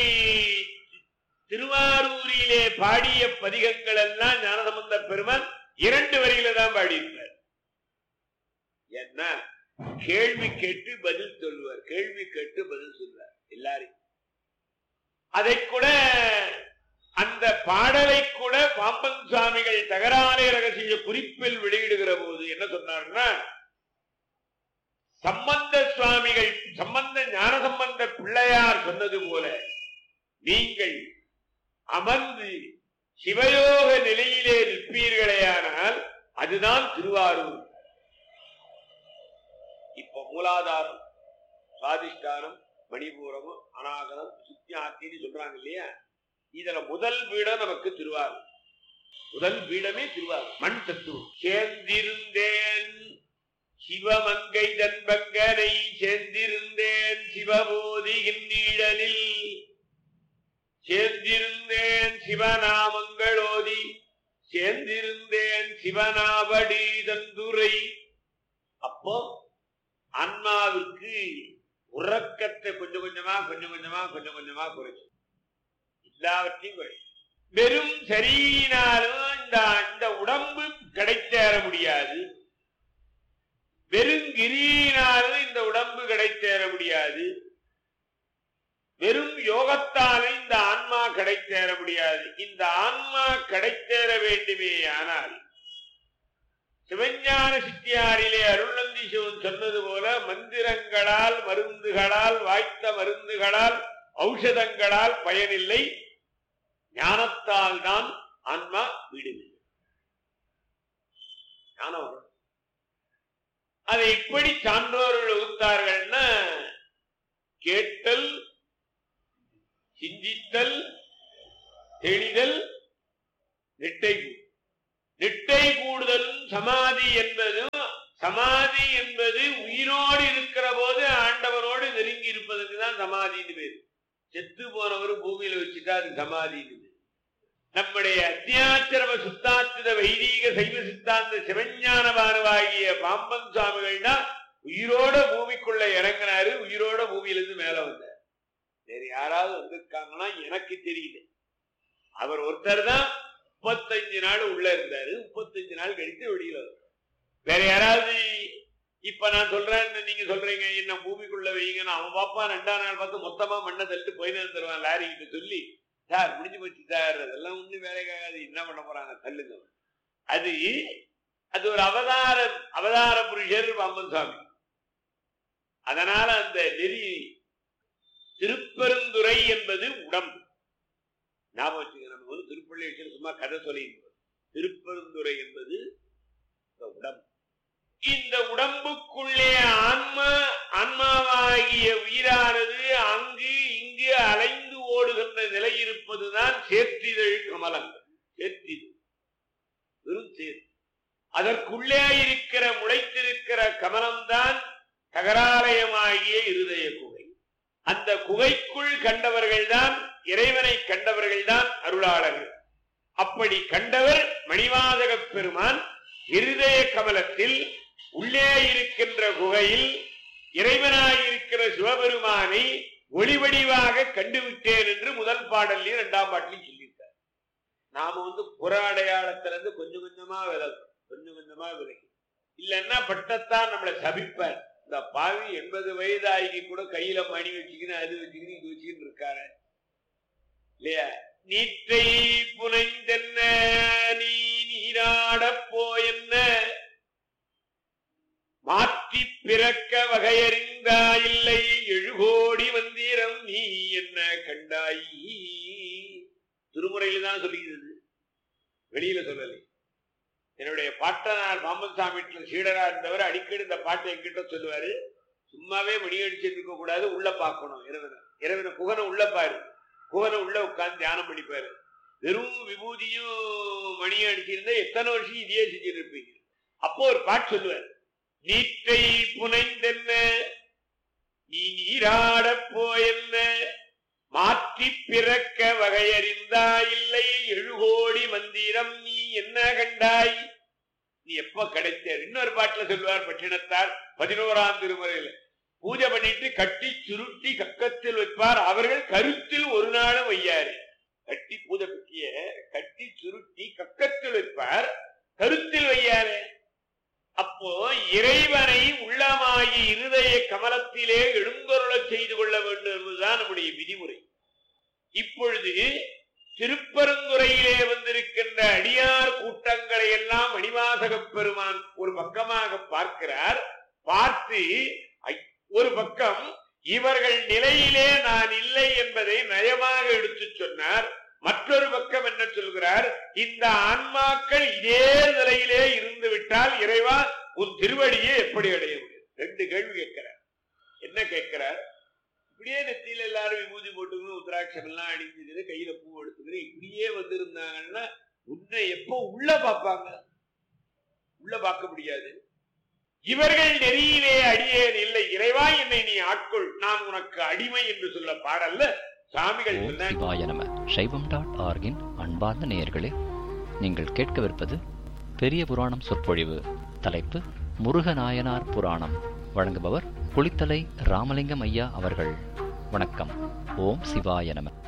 Speaker 5: திருவாரூரிலே பாடிய பதிகங்கள் எல்லாம் ஞானசம்பந்த பெருமான் இரண்டு வரியில தான் பாடியிருப்பார் என்ன கேள்வி கேட்டு பதில் சொல்லுவார் கேள்வி கேட்டு பதில் சொல்லுவார் எல்லாரையும் அதை கூட அந்த பாடலை கூட பாம்பன் சுவாமிகள் தகராலை ரகசிய குறிப்பில் வெளியிடுகிற போது என்ன சொன்னார்னா சம்பந்த சுவாமிகள் சம்பந்த ஞான சம்பந்த பிள்ளையார் சொன்னது போல நீங்கள் அமர்ந்து சிவயோக நிலையிலே நிற்பீர்களேயானால் அதுதான் திருவாரூர் இப்ப மூலாதாரம் சுவாதிஷ்டானம் மணிபூரமும் அநாகதம் சுத்தியாத்தின்னு சொல்றாங்க இல்லையா இதுல முதல் வீடம் நமக்கு திருவாரூர் முதல் வீடமே திருவாரூர் மண் தத்துவம் சேர்ந்திருந்தேன் சிவமங்கை தன்பங்கனை சேர்ந்திருந்தேன் சிவபோதியின் நீழலில் சேர்ந்திருந்தேன் சிவநாமங்களோதி சேர்ந்திருந்தேன் சிவனாபடி தந்துரை அப்போ ஆன்மாவுக்கு உறக்கத்தை கொஞ்சம் கொஞ்சமா கொஞ்சம் கொஞ்சமா கொஞ்சம் கொஞ்சமா குறைச்சு எல்லாவற்றையும் குறைச்சு வெறும் சரியினாலும் இந்த இந்த உடம்பு கிடைத்தேற முடியாது வெறும் கிரியினாலும் இந்த உடம்பு கிடைத்தேற முடியாது வெறும் யோகத்தாலும் இந்த ஆன்மா கிடைத்தேற முடியாது இந்த ஆன்மா கிடைத்தேற வேண்டுமே ஆனால் சிவஞான சித்தியாரிலே அருள்நந்தி சிவன் சொன்னது போல மந்திரங்களால் மருந்துகளால் வாய்த்த மருந்துகளால் ஔஷதங்களால் பயனில்லை ஞானத்தால் தான் ஆன்மா விடுவில்லை ஞானம் வரும். அதை இப்படி சான்றோர்கள் வகுத்தார்கள்னா கேட்டல் சிந்தித்தல் தெளிதல் நிட்டை கூடு நிட்டை கூடுதலும் சமாதி என்பதும் சமாதி என்பது உயிரோடு இருக்கிற போது ஆண்டவனோடு நெருங்கி இருப்பதற்கு தான் சமாதின்னு பேரு செத்து போனவர் பூமியில வச்சுட்டா அது சமாதின்னு பேரு நம்முடைய அத்தியாத்திரம சுத்தாத்திர வைதீக சைவ சித்தாந்த சிவஞான பானுவாகிய பாம்பன் சுவாமிகள் தான் உயிரோட பூமிக்குள்ள இறங்கினாரு உயிரோட பூமியிலிருந்து மேல வந்தார் வேற யாராவது வந்திருக்காங்கன்னா எனக்கு தெரியல அவர் ஒருத்தர் தான் முப்பத்தஞ்சு நாள் உள்ள இருந்தாரு முப்பத்தஞ்சு நாள் கழித்து வெளியில வந்தார் வேற யாராவது இப்ப நான் சொல்றேன் நீங்க சொல்றீங்க என்ன பூமிக்குள்ள வைங்கன்னு அவன் பாப்பான் ரெண்டாம் நாள் பார்த்து மொத்தமா மண்ணை தள்ளிட்டு போயின்னு தருவான் லாரி கிட்ட சொல்லி சார் முடிஞ்சு போச்சு சார் அதெல்லாம் ஒண்ணு வேலைக்காகாது என்ன பண்ண போறாங்க தள்ளுங்க அது அது ஒரு அவதார அவதார புருஷர் பாம்பன் சுவாமி அதனால அந்த நெறி திருப்பெருந்துறை என்பது உடம்பு ஞாபகம் வச்சுங்க நம்ம வந்து திருப்பள்ளி வச்சு சும்மா கதை சொல்லியிருக்கோம் திருப்பெருந்துறை என்பது இந்த உடம்பு இந்த உடம்புக்குள்ளே ஆன்மா ஆன்மாவாகிய உயிரானது அங்கு இங்கு அலைந்து ஓடுகின்ற நிலை இருப்பதுதான் சேற்றிதழ் கமலங்கள் சேற்றிதழ் வெறும் சேர் அதற்குள்ளே இருக்கிற முளைத்திருக்கிற கமலம்தான் தகராலயமாகிய இருதய குகை அந்த குகைக்குள் கண்டவர்கள்தான் இறைவனை கண்டவர்கள்தான் அருளாளர்கள் அப்படி கண்டவர் மணிவாதகப் பெருமான் இருதய கமலத்தில் உள்ளே இருக்கின்ற குகையில் இறைவனாயிருக்கிற சிவபெருமானை ஒளிவடிவாக கண்டுவிட்டேன் என்று முதல் பாடல்லையும் இரண்டாம் பாட்டிலையும் சொல்லியிருக்கார் நாம வந்து புற அடையாளத்துல இருந்து கொஞ்சம் கொஞ்சமா விலகும் கொஞ்சம் கொஞ்சமா விலகி இல்லைன்னா பட்டத்தான் நம்மளை சபிப்பார் இந்த பாவி எண்பது வயதாகி கூட கையில மணி வச்சுக்கின்னு அது வச்சுக்கின்னு இது வச்சுக்கின்னு இருக்காரு இல்லையா நீற்றை புனைந்தென்ன நீ நீராடப் போயென்ன மாற்றி பிறக்க வகையறிந்தாயில்லை எழுகோடி வந்தீரம் நீ என்ன கண்டாய் திருமுறையில தான் சொல்லுகிறது வெளியில சொல்லலை என்னுடைய பாட்டனார் பாம்பன் சாமி வீட்டுல சீடரா இருந்தவர் அடிக்கடி இந்த பாட்டை என்கிட்ட சொல்லுவாரு சும்மாவே மணி அடிச்சுட்டு இருக்க கூடாது உள்ள பார்க்கணும் இறைவனை இறைவனை குகனை உள்ள பாரு குகனை உள்ள உட்கார்ந்து தியானம் பண்ணிப்பாரு வெறும் விபூதியும் மணியும் அடிச்சிருந்தா எத்தனை வருஷம் இதையே செஞ்சுட்டு இருப்பீங்க அப்போ ஒரு பாட்டு சொல்லுவார் நீற்றை புனைந்தென்ன நீ நீராடப் போயென்ன மாற்றி பிறக்க வகையறிந்தா இல்லை எழுகோடி மந்திரம் நீ என்ன கண்டாய் நீ எப்ப கிடைத்தார் இன்னொரு பாட்டுல சொல்லுவார் பட்டினத்தார் பதினோராம் திருமுறையில பூஜை பண்ணிட்டு கட்டி சுருட்டி கக்கத்தில் வைப்பார் அவர்கள் கருத்தில் ஒரு நாளும் வையாரு கட்டி பூஜை பெட்டிய கட்டி சுருட்டி கக்கத்தில் வைப்பார் கருத்தில் வையாரு அப்போ இறைவனை உள்ளமாகி இருதய கமலத்திலே எழுந்தொருளச் செய்து கொள்ள வேண்டும் என்பதுதான் நம்முடைய விதிமுறை இப்பொழுது திருப்பரந்துறையிலே வந்திருக்கின்ற அடியார் கூட்டங்களை எல்லாம் மணிவாசகப் பெருமான் ஒரு பக்கமாக பார்க்கிறார் பார்த்து ஐ- ஒரு பக்கம் இவர்கள் நிலையிலே நான் இல்லை என்பதை நயமாக எடுத்துச் சொன்னார் மற்றொரு பக்கம் என்ன சொல்கிறார் இந்த ஆன்மாக்கள் இதே நிலையிலே இருந்து விட்டால் இறைவா உன் திருவடியை எப்படி அடைய முடியும் ரெண்டு கேள்வி கேட்கிறார் என்ன கேட்கிறார் இப்படியே நெத்தியில எல்லாரும் விபூதி போட்டுக்கணும் உத்ராட்சம் எல்லாம் அணிஞ்சுக்கிட்டு கையில பூ எடுத்துக்கிட்டு இப்படியே வந்திருந்தாங்கன்னா உன்னை எப்போ உள்ள பார்ப்பாங்க உள்ள பார்க்க முடியாது இவர்கள் நெறியிலே அடியேன் இல்லை இறைவா என்னை நீ ஆட்கொள் நான் உனக்கு அடிமை என்று சொல்ல பாடல்ல சாமிகள்
Speaker 6: ஓம்
Speaker 5: சொன்ன
Speaker 6: சிவாய நம சைவம் டாட் ஆர்கின் அன்பார்ந்த நேயர்களே நீங்கள் கேட்கவிருப்பது பெரிய புராணம் சொற்பொழிவு தலைப்பு முருகநாயனார் புராணம் வழங்குபவர் குளித்தலை ராமலிங்கம் ஐயா அவர்கள் வணக்கம் ஓம் சிவாய நம